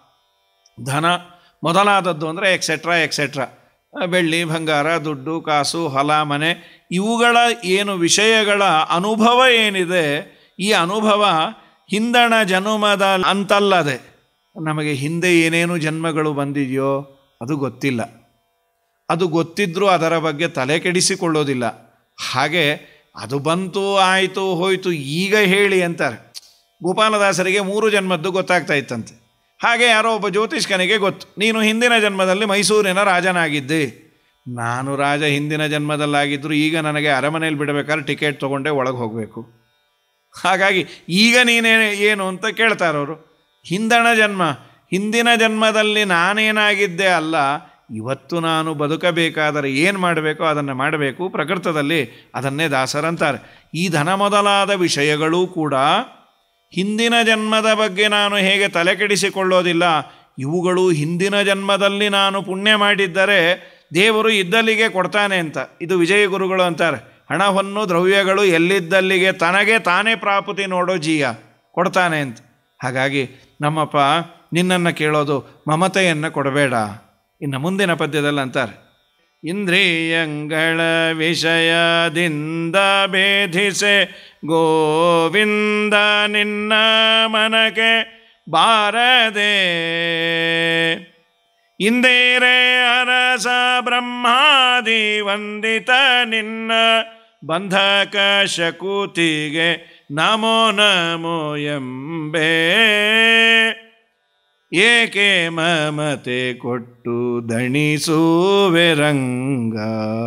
ಧನ ಮೊದಲಾದದ್ದು ಅಂದರೆ ಎಕ್ಸೆಟ್ರಾ ಎಕ್ಸೆಟ್ರಾ ಬೆಳ್ಳಿ ಬಂಗಾರ ದುಡ್ಡು ಕಾಸು ಹೊಲ ಮನೆ ಇವುಗಳ ಏನು ವಿಷಯಗಳ ಅನುಭವ ಏನಿದೆ ಈ ಅನುಭವ ಹಿಂದಣ ಜನುಮದ ಅಂತಲ್ಲದೆ ನಮಗೆ ಹಿಂದೆ ಏನೇನು ಜನ್ಮಗಳು ಬಂದಿದೆಯೋ ಅದು ಗೊತ್ತಿಲ್ಲ ಅದು ಗೊತ್ತಿದ್ರೂ ಅದರ ಬಗ್ಗೆ ತಲೆ ಕೆಡಿಸಿಕೊಳ್ಳೋದಿಲ್ಲ ಹಾಗೆ ಅದು ಬಂತು ಆಯಿತು ಹೋಯಿತು ಈಗ ಹೇಳಿ ಅಂತಾರೆ ಗೋಪಾಲದಾಸರಿಗೆ ಮೂರು ಜನ್ಮದ್ದು ಗೊತ್ತಾಗ್ತಾ ಇತ್ತಂತೆ ಹಾಗೆ ಯಾರೋ ಒಬ್ಬ ಜ್ಯೋತಿಷ್ಕನಿಗೆ ಗೊತ್ತು ನೀನು ಹಿಂದಿನ ಜನ್ಮದಲ್ಲಿ ಮೈಸೂರಿನ ರಾಜನಾಗಿದ್ದೆ ನಾನು ರಾಜ ಹಿಂದಿನ ಜನ್ಮದಲ್ಲಾಗಿದ್ದರೂ ಈಗ ನನಗೆ ಅರಮನೆಯಲ್ಲಿ ಬಿಡಬೇಕಾದ್ರೆ ಟಿಕೆಟ್ ತೊಗೊಂಡೇ ಒಳಗೆ ಹೋಗಬೇಕು ಹಾಗಾಗಿ ಈಗ ನೀನೇ ಏನು ಅಂತ ಕೇಳ್ತಾರವರು ಹಿಂದಣ ಜನ್ಮ ಹಿಂದಿನ ಜನ್ಮದಲ್ಲಿ ನಾನೇನಾಗಿದ್ದೆ ಅಲ್ಲ ಇವತ್ತು ನಾನು ಬದುಕಬೇಕಾದರೆ ಏನು ಮಾಡಬೇಕೋ ಅದನ್ನು ಮಾಡಬೇಕು ಪ್ರಕೃತದಲ್ಲಿ ಅದನ್ನೇ ದಾಸರಂತಾರೆ ಈ ಧನ ಮೊದಲಾದ ವಿಷಯಗಳೂ ಕೂಡ ಹಿಂದಿನ ಜನ್ಮದ ಬಗ್ಗೆ ನಾನು ಹೇಗೆ ತಲೆ ಕೆಡಿಸಿಕೊಳ್ಳೋದಿಲ್ಲ ಇವುಗಳು ಹಿಂದಿನ ಜನ್ಮದಲ್ಲಿ ನಾನು ಪುಣ್ಯ ಮಾಡಿದ್ದರೆ ದೇವರು ಇದ್ದಲ್ಲಿಗೆ ಕೊಡ್ತಾನೆ ಅಂತ ಇದು ವಿಜಯ ಗುರುಗಳು ಅಂತಾರೆ ಹಣ ಹೊನ್ನು ದ್ರವ್ಯಗಳು ಎಲ್ಲಿದ್ದಲ್ಲಿಗೆ ತನಗೆ ತಾನೇ ಪ್ರಾಪುತಿ ನೋಡೋ ಜೀಯ ಕೊಡ್ತಾನೆ ಅಂತ ಹಾಗಾಗಿ ನಮ್ಮಪ್ಪ ನಿನ್ನನ್ನು ಕೇಳೋದು ಮಮತೆಯನ್ನು ಕೊಡಬೇಡ ಇನ್ನು ಮುಂದಿನ ಪದ್ಯದಲ್ಲಿ ಅಂತಾರೆ ಇಂದ್ರಿಯಂಗಳ ವಿಷಯದಿಂದ ಭೇದಿಸೆ ಗೋವಿಂದ ನಿನ್ನ ಮನಗೆ ಬಾರದೆ ಇಂದೇರೆ ಅರಸ ಬ್ರಹ್ಮಾದಿ ವಂದಿತ ನಿನ್ನ ಬಂಧಕ ಶಕುತಿಗೆ ನಮೋ ನಮೋ ಎಂಬೇ ಏಕೆ ಮಮತೆ ಕೊಟ್ಟು ದಣಿಸುವೆ ರಂಗ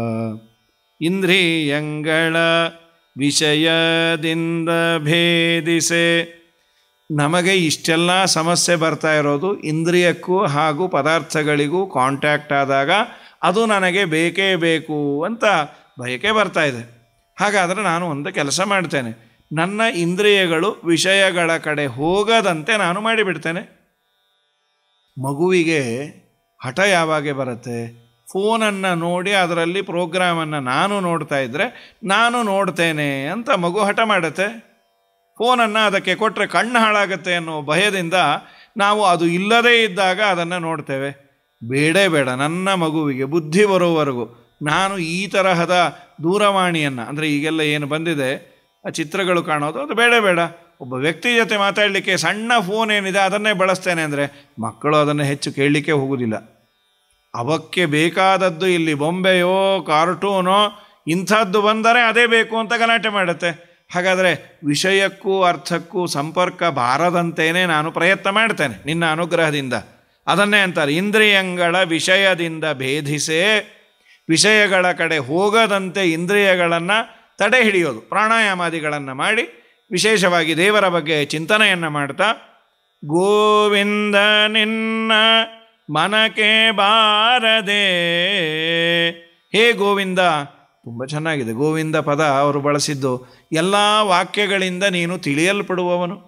ಇಂದ್ರಿಯಂಗಳ ವಿಷಯದಿಂದ ಭೇದಿಸೆ ನಮಗೆ ಇಷ್ಟೆಲ್ಲ ಸಮಸ್ಯೆ ಬರ್ತಾ ಇರೋದು ಇಂದ್ರಿಯಕ್ಕೂ ಹಾಗೂ ಪದಾರ್ಥಗಳಿಗೂ ಕಾಂಟ್ಯಾಕ್ಟ್ ಆದಾಗ ಅದು ನನಗೆ ಬೇಕೇ ಬೇಕು ಅಂತ ಬಯಕೆ ಬರ್ತಾ ಇದೆ ಹಾಗಾದರೆ ನಾನು ಒಂದು ಕೆಲಸ ಮಾಡ್ತೇನೆ ನನ್ನ ಇಂದ್ರಿಯಗಳು ವಿಷಯಗಳ ಕಡೆ ಹೋಗದಂತೆ ನಾನು ಮಾಡಿಬಿಡ್ತೇನೆ ಮಗುವಿಗೆ ಹಠ ಯಾವಾಗ ಬರುತ್ತೆ ಫೋನನ್ನು ನೋಡಿ ಅದರಲ್ಲಿ ಪ್ರೋಗ್ರಾಮನ್ನು ನಾನು ನೋಡ್ತಾ ಇದ್ದರೆ ನಾನು ನೋಡ್ತೇನೆ ಅಂತ ಮಗು ಹಠ ಮಾಡುತ್ತೆ ಫೋನನ್ನು ಅದಕ್ಕೆ ಕೊಟ್ಟರೆ ಕಣ್ಣು ಹಾಳಾಗುತ್ತೆ ಅನ್ನೋ ಭಯದಿಂದ ನಾವು ಅದು ಇಲ್ಲದೇ ಇದ್ದಾಗ ಅದನ್ನು ನೋಡ್ತೇವೆ ಬೇಡೇ ಬೇಡ ನನ್ನ ಮಗುವಿಗೆ ಬುದ್ಧಿ ಬರೋವರೆಗೂ ನಾನು ಈ ತರಹದ ದೂರವಾಣಿಯನ್ನು ಅಂದರೆ ಈಗೆಲ್ಲ ಏನು ಬಂದಿದೆ ಆ ಚಿತ್ರಗಳು ಕಾಣೋದು ಅದು ಬೇಡ ಬೇಡ ಒಬ್ಬ ವ್ಯಕ್ತಿ ಜೊತೆ ಮಾತಾಡಲಿಕ್ಕೆ ಸಣ್ಣ ಫೋನ್ ಏನಿದೆ ಅದನ್ನೇ ಬಳಸ್ತೇನೆ ಅಂದರೆ ಮಕ್ಕಳು ಅದನ್ನು ಹೆಚ್ಚು ಕೇಳಲಿಕ್ಕೆ ಹೋಗುವುದಿಲ್ಲ ಅವಕ್ಕೆ ಬೇಕಾದದ್ದು ಇಲ್ಲಿ ಬೊಂಬೆಯೋ ಕಾರ್ಟೂನೋ ಇಂಥದ್ದು ಬಂದರೆ ಅದೇ ಬೇಕು ಅಂತ ಗಲಾಟೆ ಮಾಡುತ್ತೆ ಹಾಗಾದರೆ ವಿಷಯಕ್ಕೂ ಅರ್ಥಕ್ಕೂ ಸಂಪರ್ಕ ಬಾರದಂತೇನೆ ನಾನು ಪ್ರಯತ್ನ ಮಾಡ್ತೇನೆ ನಿನ್ನ ಅನುಗ್ರಹದಿಂದ ಅದನ್ನೇ ಅಂತಾರೆ ಇಂದ್ರಿಯಗಳ ವಿಷಯದಿಂದ ಭೇದಿಸೇ ವಿಷಯಗಳ ಕಡೆ ಹೋಗದಂತೆ ಇಂದ್ರಿಯಗಳನ್ನು ತಡೆ ಹಿಡಿಯೋದು ಪ್ರಾಣಾಯಾಮಾದಿಗಳನ್ನು ಮಾಡಿ ವಿಶೇಷವಾಗಿ ದೇವರ ಬಗ್ಗೆ ಚಿಂತನೆಯನ್ನು ಮಾಡ್ತಾ ಗೋವಿಂದ ನಿನ್ನ ಮನಕ್ಕೆ ಬಾರದೆ ಹೇ ಗೋವಿಂದ ತುಂಬ ಚೆನ್ನಾಗಿದೆ ಗೋವಿಂದ ಪದ ಅವರು ಬಳಸಿದ್ದು ಎಲ್ಲ ವಾಕ್ಯಗಳಿಂದ ನೀನು ತಿಳಿಯಲ್ಪಡುವವನು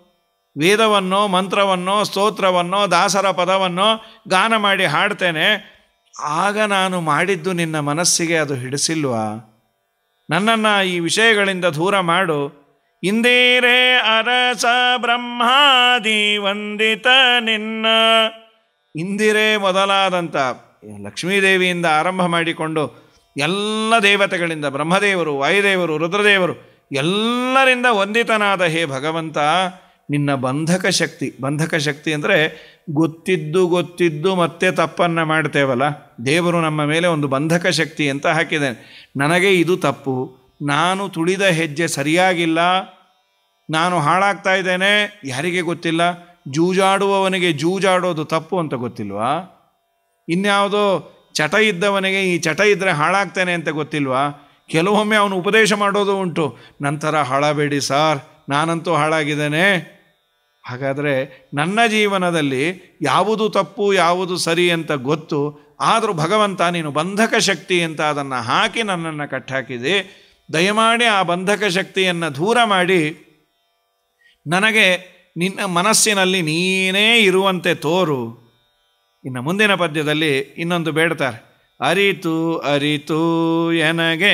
ವೇದವನ್ನೋ ಮಂತ್ರವನ್ನೋ ಸ್ತೋತ್ರವನ್ನೋ ದಾಸರ ಪದವನ್ನೋ ಗಾನ ಮಾಡಿ ಹಾಡ್ತೇನೆ ಆಗ ನಾನು ಮಾಡಿದ್ದು ನಿನ್ನ ಮನಸ್ಸಿಗೆ ಅದು ಹಿಡಿಸಿಲ್ವಾ ನನ್ನನ್ನು ಈ ವಿಷಯಗಳಿಂದ ದೂರ ಮಾಡು ಇಂದಿರೇ ಅರಸ ಬ್ರಹ್ಮಾದಿ ವಂದಿತ ನಿನ್ನ ಇಂದಿರೇ ಮೊದಲಾದಂಥ ಲಕ್ಷ್ಮೀದೇವಿಯಿಂದ ಆರಂಭ ಮಾಡಿಕೊಂಡು ಎಲ್ಲ ದೇವತೆಗಳಿಂದ ಬ್ರಹ್ಮದೇವರು ವಾಯುದೇವರು ರುದ್ರದೇವರು ಎಲ್ಲರಿಂದ ವಂದಿತನಾದ ಹೇ ಭಗವಂತ ನಿನ್ನ ಬಂಧಕ ಶಕ್ತಿ ಬಂಧಕ ಶಕ್ತಿ ಅಂದರೆ ಗೊತ್ತಿದ್ದು ಗೊತ್ತಿದ್ದು ಮತ್ತೆ ತಪ್ಪನ್ನು ಮಾಡ್ತೇವಲ್ಲ ದೇವರು ನಮ್ಮ ಮೇಲೆ ಒಂದು ಬಂಧಕ ಶಕ್ತಿ ಅಂತ ಹಾಕಿದ್ದೇನೆ ನನಗೆ ಇದು ತಪ್ಪು ನಾನು ತುಳಿದ ಹೆಜ್ಜೆ ಸರಿಯಾಗಿಲ್ಲ ನಾನು ಹಾಳಾಗ್ತಾ ಇದ್ದೇನೆ ಯಾರಿಗೆ ಗೊತ್ತಿಲ್ಲ ಜೂಜಾಡುವವನಿಗೆ ಜೂಜಾಡೋದು ತಪ್ಪು ಅಂತ ಗೊತ್ತಿಲ್ವಾ ಇನ್ಯಾವುದೋ ಚಟ ಇದ್ದವನಿಗೆ ಈ ಚಟ ಇದ್ದರೆ ಹಾಳಾಗ್ತೇನೆ ಅಂತ ಗೊತ್ತಿಲ್ವಾ ಕೆಲವೊಮ್ಮೆ ಅವನು ಉಪದೇಶ ಮಾಡೋದು ಉಂಟು ನಂತರ ಹಾಳಬೇಡಿ ಸಾರ್ ನಾನಂತೂ ಹಾಳಾಗಿದ್ದೇನೆ ಹಾಗಾದರೆ ನನ್ನ ಜೀವನದಲ್ಲಿ ಯಾವುದು ತಪ್ಪು ಯಾವುದು ಸರಿ ಅಂತ ಗೊತ್ತು ಆದರೂ ಭಗವಂತ ನೀನು ಬಂಧಕ ಶಕ್ತಿ ಅಂತ ಅದನ್ನು ಹಾಕಿ ನನ್ನನ್ನು ಕಟ್ಟಾಕಿದೆ ದಯಮಾಡಿ ಆ ಬಂಧಕ ಶಕ್ತಿಯನ್ನು ದೂರ ಮಾಡಿ ನನಗೆ ನಿನ್ನ ಮನಸ್ಸಿನಲ್ಲಿ ನೀನೇ ಇರುವಂತೆ ತೋರು ಇನ್ನು ಮುಂದಿನ ಪದ್ಯದಲ್ಲಿ ಇನ್ನೊಂದು ಬೇಡ್ತಾರೆ ಅರಿತು ಅರಿತು ಎನಗೆ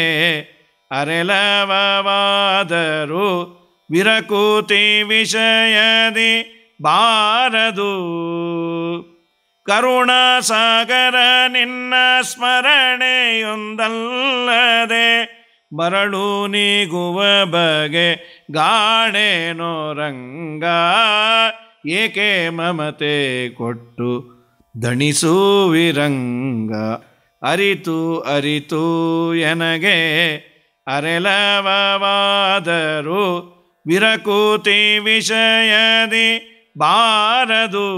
ಅರೆಲವಾದರು ವಿರಕೂತಿ ವಿಷಯದಿ ಬಾರದು ಕರುಣಾಸಾಗರ ನಿನ್ನ ಸ್ಮರಣೆಯೊಂದಲ್ಲದೆ ಮರಳು ನೀಗುವ ಬಗೆ ಗಾಣೇನೋ ರಂಗ ಏಕೆ ಮಮತೆ ಕೊಟ್ಟು ದಣಿಸುವಿರಂಗ ಅರಿತು ಅರಿತು ಎನಗೆ ಅರೆಲವಾದರು ವಿರಕೂತಿ ವಿಷಯದಿ ಬಾರದು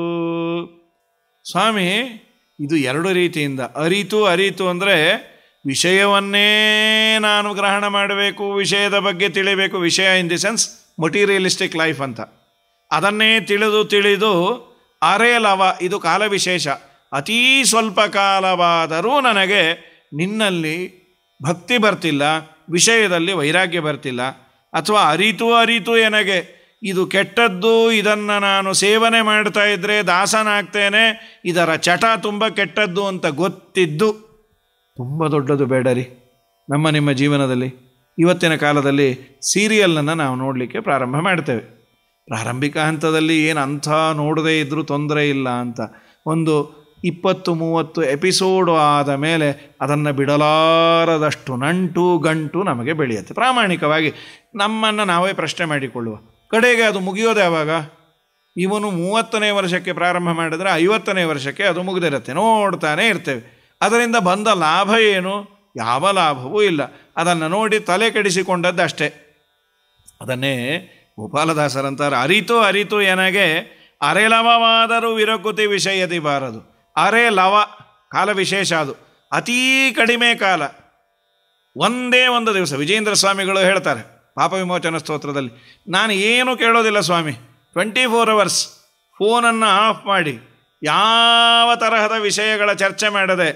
ಸ್ವಾಮಿ ಇದು ಎರಡು ರೀತಿಯಿಂದ ಅರಿತು ಅರಿತು ಅಂದರೆ ವಿಷಯವನ್ನೇ ನಾನು ಗ್ರಹಣ ಮಾಡಬೇಕು ವಿಷಯದ ಬಗ್ಗೆ ತಿಳಿಬೇಕು ವಿಷಯ in the sense materialistic life ಅಂತ ಅದನ್ನೇ ತಿಳಿದು ತಿಳಿದು ಅರೆ ಲವ ಇದು ಕಾಲ ವಿಶೇಷ ಅತೀ ಸ್ವಲ್ಪ ಕಾಲವಾದರೂ ನನಗೆ ನಿನ್ನಲ್ಲಿ ಭಕ್ತಿ ಬರ್ತಿಲ್ಲ ವಿಷಯದಲ್ಲಿ ವೈರಾಗ್ಯ ಬರ್ತಿಲ್ಲ ಅಥವಾ ಅರಿತು ಅರಿತು ನನಗೆ ಇದು ಕೆಟ್ಟದ್ದು ಇದನ್ನು ನಾನು ಸೇವನೆ ಮಾಡ್ತಾ ಇದ್ದರೆ ದಾಸನಾಗ್ತೇನೆ ಇದರ ಚಟ ತುಂಬ ಕೆಟ್ಟದ್ದು ಅಂತ ಗೊತ್ತಿದ್ದು ತುಂಬ ದೊಡ್ಡದು ಬೇಡ ರೀ ನಮ್ಮ ನಿಮ್ಮ ಜೀವನದಲ್ಲಿ ಇವತ್ತಿನ ಕಾಲದಲ್ಲಿ ಸೀರಿಯಲನ್ನು ನಾವು ನೋಡಲಿಕ್ಕೆ ಪ್ರಾರಂಭ ಮಾಡ್ತೇವೆ ಪ್ರಾರಂಭಿಕ ಹಂತದಲ್ಲಿ ಏನು ಅಂಥ ನೋಡದೇ ಇದ್ದರೂ ತೊಂದರೆ ಇಲ್ಲ ಅಂತ ಒಂದು ಇಪ್ಪತ್ತು ಮೂವತ್ತು ಎಪಿಸೋಡು ಆದ ಮೇಲೆ ಅದನ್ನು ಬಿಡಲಾರದಷ್ಟು ನಂಟು ಗಂಟು ನಮಗೆ ಬೆಳೆಯುತ್ತೆ ಪ್ರಾಮಾಣಿಕವಾಗಿ ನಮ್ಮನ್ನು ನಾವೇ ಪ್ರಶ್ನೆ ಮಾಡಿಕೊಳ್ಳುವ ಕಡೆಗೆ ಅದು ಮುಗಿಯೋದು ಯಾವಾಗ ಇವನು ಮೂವತ್ತನೇ ವರ್ಷಕ್ಕೆ ಪ್ರಾರಂಭ ಮಾಡಿದರೆ ಐವತ್ತನೇ ವರ್ಷಕ್ಕೆ ಅದು ಮುಗಿದಿರುತ್ತೆ ನೋಡ್ತಾನೆ ಇರ್ತೇವೆ ಅದರಿಂದ ಬಂದ ಲಾಭ ಏನು ಯಾವ ಲಾಭವೂ ಇಲ್ಲ ಅದನ್ನು ನೋಡಿ ತಲೆ ಕೆಡಿಸಿಕೊಂಡದ್ದು ಅಷ್ಟೇ ಅದನ್ನೇ ಗೋಪಾಲದಾಸರಂತಾರೆ ಅರಿತು ಅರಿತು ಎನಗೆ ಅರೆಲವವಾದರೂ ವಿರಕುತಿ ವಿಷಯದಿ ಬಾರದು ಅರೆ ಲವ ಕಾಲ ವಿಶೇಷ ಅದು ಅತೀ ಕಡಿಮೆ ಕಾಲ ಒಂದೇ ಒಂದು ದಿವಸ ವಿಜೇಂದ್ರ ಸ್ವಾಮಿಗಳು ಹೇಳ್ತಾರೆ ಪಾಪ ವಿಮೋಚನ ಸ್ತೋತ್ರದಲ್ಲಿ ನಾನು ಏನು ಕೇಳೋದಿಲ್ಲ ಸ್ವಾಮಿ ಟ್ವೆಂಟಿ ಫೋರ್ ಅವರ್ಸ್ ಫೋನನ್ನು ಆಫ್ ಮಾಡಿ ಯಾವ ತರಹದ ವಿಷಯಗಳ ಚರ್ಚೆ ಮಾಡದೆ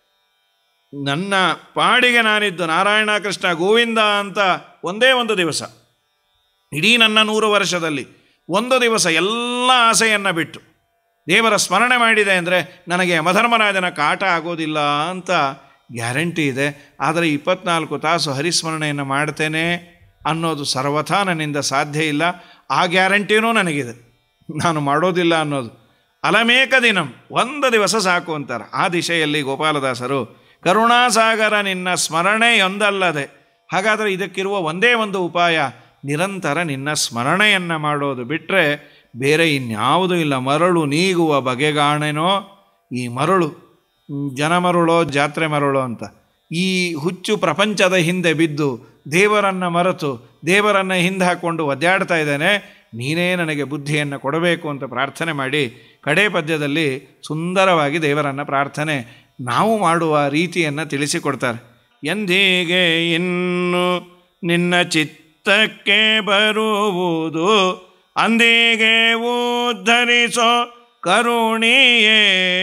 ನನ್ನ ಪಾಡಿಗೆ ನಾನಿದ್ದು ನಾರಾಯಣ ಕೃಷ್ಣ ಗೋವಿಂದ ಅಂತ ಒಂದೇ ಒಂದು ದಿವಸ ಇಡೀ ನನ್ನ ನೂರು ವರ್ಷದಲ್ಲಿ ಒಂದು ದಿವಸ ಎಲ್ಲ ಆಸೆಯನ್ನು ಬಿಟ್ಟು ದೇವರ ಸ್ಮರಣೆ ಮಾಡಿದೆ ಅಂದರೆ ನನಗೆ ಮಧರ್ಮರಾಜನ ಕಾಟ ಆಗೋದಿಲ್ಲ ಅಂತ ಗ್ಯಾರಂಟಿ ಇದೆ ಆದರೆ ಇಪ್ಪತ್ನಾಲ್ಕು ತಾಸು ಹರಿಸ್ಮರಣೆಯನ್ನು ಮಾಡ್ತೇನೆ ಅನ್ನೋದು ಸರ್ವಥಾ ನನ್ನಿಂದ ಸಾಧ್ಯ ಇಲ್ಲ ಆ ಗ್ಯಾರಂಟಿನೂ ನನಗಿದೆ ನಾನು ಮಾಡೋದಿಲ್ಲ ಅನ್ನೋದು ಅಲಮೇಕ ದಿನಂ ಒಂದು ದಿವಸ ಸಾಕು ಅಂತಾರೆ ಆ ದಿಶೆಯಲ್ಲಿ ಗೋಪಾಲದಾಸರು ಕರುಣಾಸಾಗರ ನಿನ್ನ ಸ್ಮರಣೆಯೊಂದಲ್ಲದೆ ಹಾಗಾದರೆ ಇದಕ್ಕಿರುವ ಒಂದೇ ಒಂದು ಉಪಾಯ ನಿರಂತರ ನಿನ್ನ ಸ್ಮರಣೆಯನ್ನು ಮಾಡೋದು ಬಿಟ್ಟರೆ ಬೇರೆ ಇನ್ಯಾವುದೂ ಇಲ್ಲ ಮರಳು ನೀಗುವ ಬಗೆಗಾಣೆನೋ ಈ ಮರಳು ಜನಮರುಳೋ ಜಾತ್ರೆ ಮರಳೋ ಅಂತ ಈ ಹುಚ್ಚು ಪ್ರಪಂಚದ ಹಿಂದೆ ಬಿದ್ದು ದೇವರನ್ನು ಮರೆತು ದೇವರನ್ನು ಹಿಂದೆ ಹಾಕ್ಕೊಂಡು ಒದ್ದಾಡ್ತಾ ಇದ್ದೇನೆ ನೀನೇ ನನಗೆ ಬುದ್ಧಿಯನ್ನು ಕೊಡಬೇಕು ಅಂತ ಪ್ರಾರ್ಥನೆ ಮಾಡಿ ಕಡೆ ಪದ್ಯದಲ್ಲಿ ಸುಂದರವಾಗಿ ದೇವರನ್ನು ಪ್ರಾರ್ಥನೆ ನಾವು ಮಾಡುವ ರೀತಿಯನ್ನು ತಿಳಿಸಿಕೊಡ್ತಾರೆ ಎಂದಿಗೆ ಇನ್ನು ನಿನ್ನ ಚಿತ್ತಕ್ಕೆ ಬರುವುದು ಅಂದಿಗೆ ಉದ್ಧರಿಸೋ ಕರುಣಿಯೇ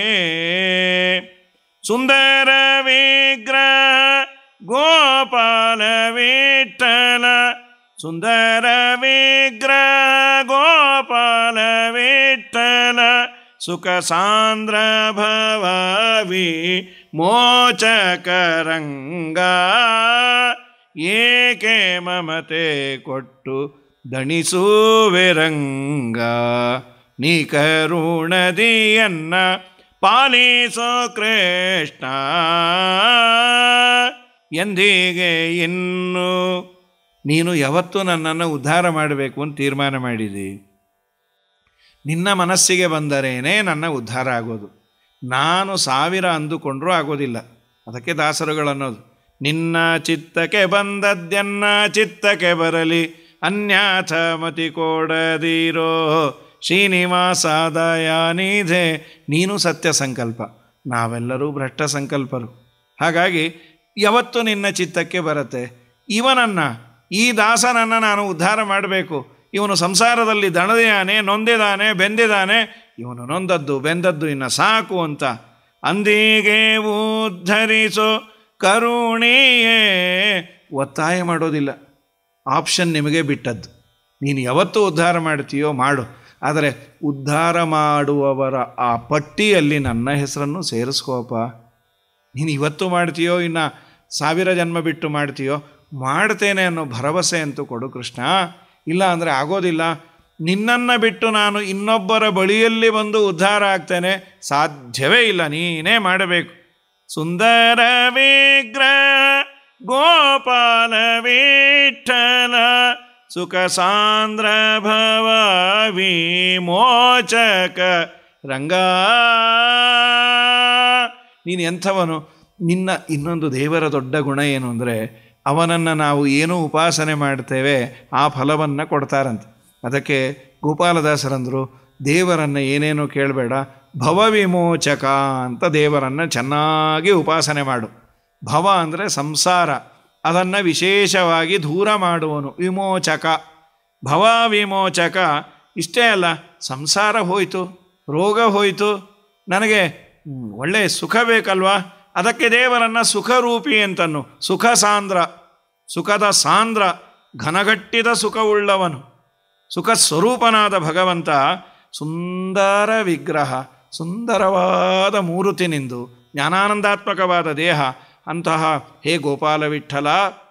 ಸುಂದರ ವಿಗ್ರಹ ಗೋಪಾಲ ವಿಠಲ ಸುಂದರ ವಿಗ್ರಹ ಗೋಪಾಲ ವಿಠಲ ಸುಖ ಸಾಂದ್ರ ಭವವಿ ಮೋಚಕರಂಗ ಏಕೆ ಮಮತೆ ಕೊಟ್ಟು ದಣಿಸುವೆರಂಗ ನೀ ಕರುಣದಿಯನ್ನ ಪಾಲಿಸೋ ಕೃಷ್ಣ ಎಂದಿಗೆ ಇನ್ನು ನೀನು ಯಾವತ್ತೂ ನನ್ನನ್ನು ಉದ್ಧಾರ ಮಾಡಬೇಕು ಅಂತ ತೀರ್ಮಾನ ಮಾಡಿದಿ ನಿನ್ನ ಮನಸ್ಸಿಗೆ ಬಂದರೇನೇ ನನ್ನ ಉದ್ಧಾರ ಆಗೋದು ನಾನು ಸಾವಿರ ಅಂದುಕೊಂಡ್ರೂ ಆಗೋದಿಲ್ಲ ಅದಕ್ಕೆ ದಾಸರುಗಳನ್ನೋದು ನಿನ್ನ ಚಿತ್ತಕ್ಕೆ ಬಂದದ್ದೆನ್ನ ಚಿತ್ತಕ್ಕೆ ಬರಲಿ ಅನ್ಯಾಥ ಮತಿ ಕೊಡದಿರೋ ಶ್ರೀನಿವಾಸ ದಯಾನಿಧೆ ನೀನು ಸತ್ಯ ಸಂಕಲ್ಪ ನಾವೆಲ್ಲರೂ ಭ್ರಷ್ಟ ಸಂಕಲ್ಪರು ಹಾಗಾಗಿ ಯಾವತ್ತು ನಿನ್ನ ಚಿತ್ತಕ್ಕೆ ಬರುತ್ತೆ ಇವನನ್ನು ಈ ದಾಸನನ್ನು ನಾನು ಉದ್ಧಾರ ಮಾಡಬೇಕು ಇವನು ಸಂಸಾರದಲ್ಲಿ ದಣದಿಯಾನೆ ನೊಂದಿದಾನೆ ಬೆಂದಿದಾನೆ ಇವನು ನೊಂದದ್ದು ಬೆಂದದ್ದು ಇನ್ನು ಸಾಕು ಅಂತ ಅಂದಿಗೆ ಉದ್ಧರಿಸೋ ಕರುಣಿಯೇ ಒತ್ತಾಯ ಮಾಡೋದಿಲ್ಲ ಆಪ್ಷನ್ ನಿಮಗೆ ಬಿಟ್ಟದ್ದು ನೀನು ಯಾವತ್ತು ಉದ್ಧಾರ ಮಾಡ್ತೀಯೋ ಮಾಡು ಆದರೆ ಉದ್ಧಾರ ಮಾಡುವವರ ಆ ಪಟ್ಟಿಯಲ್ಲಿ ನನ್ನ ಹೆಸರನ್ನು ಸೇರಿಸ್ಕೋಪ ನೀನು ಇವತ್ತು ಮಾಡ್ತೀಯೋ ಇನ್ನು ಸಾವಿರ ಜನ್ಮ ಬಿಟ್ಟು ಮಾಡ್ತೀಯೋ ಮಾಡ್ತೇನೆ ಅನ್ನೋ ಭರವಸೆ ಅಂತೂ ಕೊಡು ಕೃಷ್ಣ ಇಲ್ಲ ಅಂದರೆ ಆಗೋದಿಲ್ಲ ನಿನ್ನನ್ನು ಬಿಟ್ಟು ನಾನು ಇನ್ನೊಬ್ಬರ ಬಳಿಯಲ್ಲಿ ಬಂದು ಉದ್ಧಾರ ಆಗ್ತೇನೆ ಸಾಧ್ಯವೇ ಇಲ್ಲ ನೀನೇ ಮಾಡಬೇಕು ಸುಂದರ ವಿಗ್ರಹ ಗೋಪಾಲ ವಿಠಲ ಸುಖ ಸಾಂದ್ರ ಭವ ವಿಮೋಚಕ ರಂಗ ನೀನು ಎಂಥವನು ನಿನ್ನ ಇನ್ನೊಂದು ದೇವರ ದೊಡ್ಡ ಗುಣ ಏನು ಅಂದರೆ ಅವನನ್ನು ನಾವು ಏನೂ ಉಪಾಸನೆ ಮಾಡ್ತೇವೆ ಆ ಫಲವನ್ನು ಕೊಡ್ತಾರಂತೆ ಅದಕ್ಕೆ ಗೋಪಾಲದಾಸರಂದರು ದೇವರನ್ನು ಏನೇನೋ ಕೇಳಬೇಡ ಭವವಿಮೋಚಕ ಅಂತ ದೇವರನ್ನು ಚೆನ್ನಾಗಿ ಉಪಾಸನೆ ಮಾಡು ಭವ ಅಂದರೆ ಸಂಸಾರ ಅದನ್ನು ವಿಶೇಷವಾಗಿ ದೂರ ಮಾಡುವನು ವಿಮೋಚಕ ಭವ ವಿಮೋಚಕ ಇಷ್ಟೇ ಅಲ್ಲ ಸಂಸಾರ ಹೋಯಿತು ರೋಗ ಹೋಯಿತು ನನಗೆ ಒಳ್ಳೆಯ ಸುಖ ಬೇಕಲ್ವಾ ಅದಕ್ಕೆ ದೇವರನ್ನು ಸುಖರೂಪಿ ಅಂತನ್ನು ಸುಖ ಸಾಂದ್ರ ಸುಖದ ಸಾಂದ್ರ ಘನಗಟ್ಟಿದ ಸುಖವುಳ್ಳವನು ಸುಖ ಸ್ವರೂಪನಾದ ಭಗವಂತ ಸುಂದರ ವಿಗ್ರಹ ಸುಂದರವಾದ ಮೂರುತಿನಿಂದು ಜ್ಞಾನಾನಂದಾತ್ಮಕವಾದ ದೇಹ ಅಂತಹ ಹೇ ಗೋಪಾಲ ವಿಠಲ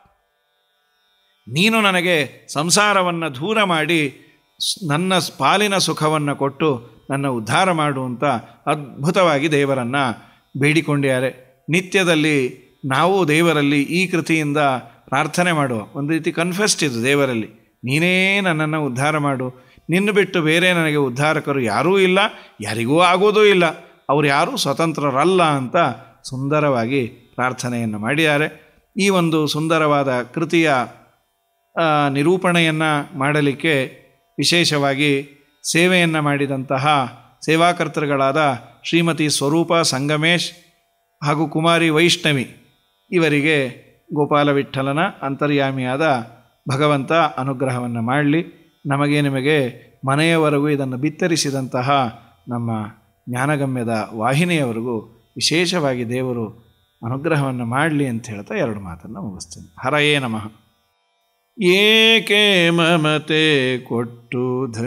ನೀನು ನನಗೆ ಸಂಸಾರವನ್ನು ದೂರ ಮಾಡಿ ನನ್ನ ಪಾಲಿನ ಸುಖವನ್ನು ಕೊಟ್ಟು ನನ್ನ ಉದ್ಧಾರ ಮಾಡು ಅಂತ ಅದ್ಭುತವಾಗಿ ದೇವರನ್ನು ಬೇಡಿಕೊಂಡಿದ್ದಾರೆ ನಿತ್ಯದಲ್ಲಿ ನಾವು ದೇವರಲ್ಲಿ ಈ ಕೃತಿಯಿಂದ ಪ್ರಾರ್ಥನೆ ಮಾಡುವ ಒಂದು ರೀತಿ ಕನ್ಫೆಸ್ಟ್ ಇದು ದೇವರಲ್ಲಿ ನೀನೇ ನನ್ನನ್ನು ಉದ್ಧಾರ ಮಾಡು ನಿನ್ನ ಬಿಟ್ಟು ಬೇರೆ ನನಗೆ ಉದ್ಧಾರಕರು ಯಾರೂ ಇಲ್ಲ ಯಾರಿಗೂ ಆಗೋದೂ ಇಲ್ಲ ಅವ್ರು ಯಾರೂ ಸ್ವತಂತ್ರರಲ್ಲ ಅಂತ ಸುಂದರವಾಗಿ ಪ್ರಾರ್ಥನೆಯನ್ನು ಮಾಡಿದ್ದಾರೆ ಈ ಒಂದು ಸುಂದರವಾದ ಕೃತಿಯ ನಿರೂಪಣೆಯನ್ನು ಮಾಡಲಿಕ್ಕೆ ವಿಶೇಷವಾಗಿ ಸೇವೆಯನ್ನು ಮಾಡಿದಂತಹ ಸೇವಾಕರ್ತೃಗಳಾದ ಶ್ರೀಮತಿ ಸ್ವರೂಪ ಸಂಗಮೇಶ್ ಹಾಗೂ ಕುಮಾರಿ ವೈಷ್ಣವಿ ಇವರಿಗೆ ಗೋಪಾಲ ವಿಠಲನ ಅಂತರ್ಯಾಮಿಯಾದ ಭಗವಂತ ಅನುಗ್ರಹವನ್ನು ಮಾಡಲಿ ನಮಗೆ ನಿಮಗೆ ಮನೆಯವರೆಗೂ ಇದನ್ನು ಬಿತ್ತರಿಸಿದಂತಹ ನಮ್ಮ ಜ್ಞಾನಗಮ್ಯದ ವಾಹಿನಿಯವರೆಗೂ ವಿಶೇಷವಾಗಿ ದೇವರು ಅನುಗ್ರಹವನ್ನು ಮಾಡಲಿ ಅಂತ ಹೇಳ್ತಾ ಎರಡು ಮಾತನ್ನು ಮುಗಿಸ್ತೀನಿ ಹರಯೇ ನಮಃ ಏಕೆ ಮಮತೆ ಕೊಟ್ಟು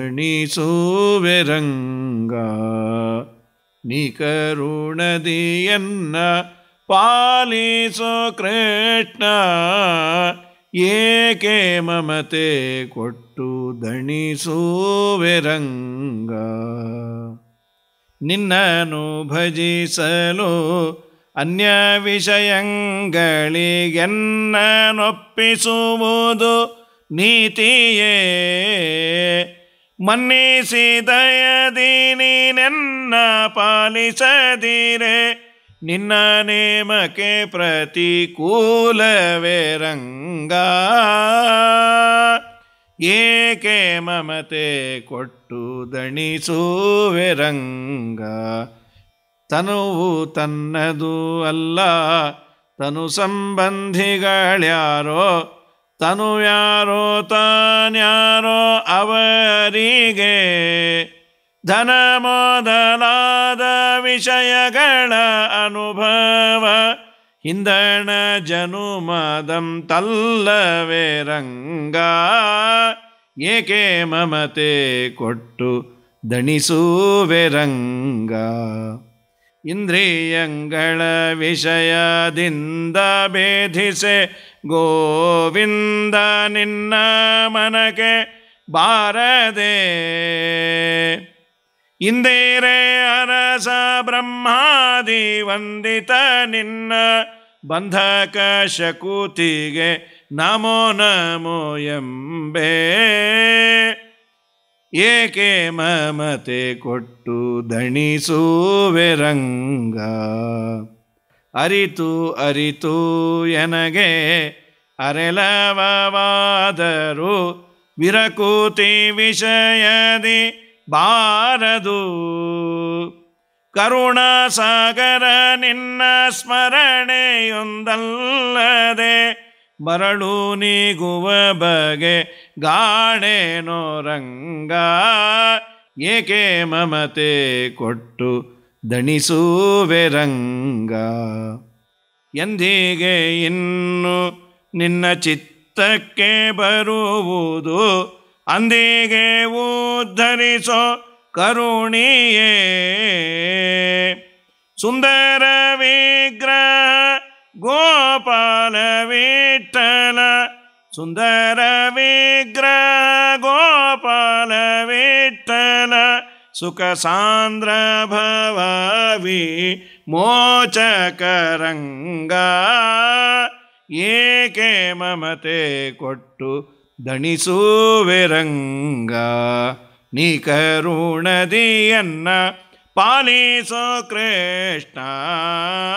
ಧಣಿಸುವೆರಂಗ ನೀ ಕರುಣದಿಯನ್ನ ಪಾಲಿಸೋ ಕೃಷ್ಣ ಏಕೆ ಮಮತೆ ಕೊಟ್ಟು ದಣಿಸುವೆರಂಗ ನಿನ್ನನು ಭಜಿಸಲು ಅನ್ಯ ವಿಷಯಗಳಿಗೆನ್ನನೊಪ್ಪಿಸುವುದು ನೀತಿಯೇ ಮನ್ನಿಸಿದಯದಿ ನೀನೆನ್ನ ಪಾಲಿಸದಿರೆ ನಿನ್ನ ನೇಮಕ್ಕೆ ಪ್ರತಿಕೂಲವೇ ರಂಗ ಏಕೆ ಮಮತೆ ಕೊಟ್ಟು ದಣಿಸುವೆ ರಂಗ ತನುವು ತನ್ನದು ಅಲ್ಲ ತನು ಸಂಬಂಧಿಗಳ್ಯಾರೋ ತನು ಯಾರೋ ತಾನ್ಯಾರೋ ಅವರಿಗೆ ಧನ ಮೊದಲಾದ ವಿಷಯಗಳ ಅನುಭವ ಹಿಂದಣ ಜನುಮದಂ ತಲ್ಲವೇ ರಂಗ ಏಕೆ ಮಮತೆ ಕೊಟ್ಟು ದಣಿಸುವೆ ರಂಗ ಇಂದ್ರಿಯಂಗಳ ವಿಷಯದಿಂದ ಭೇದಿಸೆ ಗೋವಿಂದ ನಿನ್ನ ಮನಕ್ಕೆ ಬಾರದೆ ಇಂದೇರೆ ಅರಸ ಬ್ರಹ್ಮಾದಿ ವಂದಿತ ನಿನ್ನ ಬಂಧಕ ಶಕುತಿಗೆ ನಮೋ ನಮೋ ಎಂಬೆ ಏಕೆ ಮಮತೆ ಕೊಟ್ಟು ದಣಿಸುವೆ ರಂಗ ಅರಿತು ಅರಿತು ಎನಗೆ ಅರೆಲವಾದರು ವಿರಕೂತಿ ವಿಷಯದಿ ಬಾರದು ಕರುಣಾಸಾಗರ ನಿನ್ನ ಸ್ಮರಣೆಯೊಂದಲ್ಲದೆ ಮರಳು ನೀಗುವ ಬಗೆ ಗಾಣೇನೋ ರಂಗ ಏಕೆ ಮಮತೆ ಕೊಟ್ಟು ದಣಿಸುವೆ ರಂಗ ಎಂದಿಗೆ ಇನ್ನು ನಿನ್ನ ಚಿತ್ತಕ್ಕೆ ಬರುವುದು ಅಂದಿಗೆ ಉದ್ಧರಿಸೋ ಕರುಣಿಯೇ ಸುಂದರ ವಿಗ್ರಹ ಗೋಪಾಲ ವಿಠಲ ಸುಂದರ ವಿಗ್ರಹ ಗೋಪಾಲ ವಿಠಲ ಸುಖ ಸಾಂದ್ರ ಭವಾವಿ ಮೋಚಕರಂಗ ಏಕೆ ಮಮತೆ ಕೊಟ್ಟು ದಣಿಸುವೆ ರಂಗ ನೀ ಕರುಣದಿಯನ್ನ ಪಾಲಿಸೋ ಕೃಷ್ಣ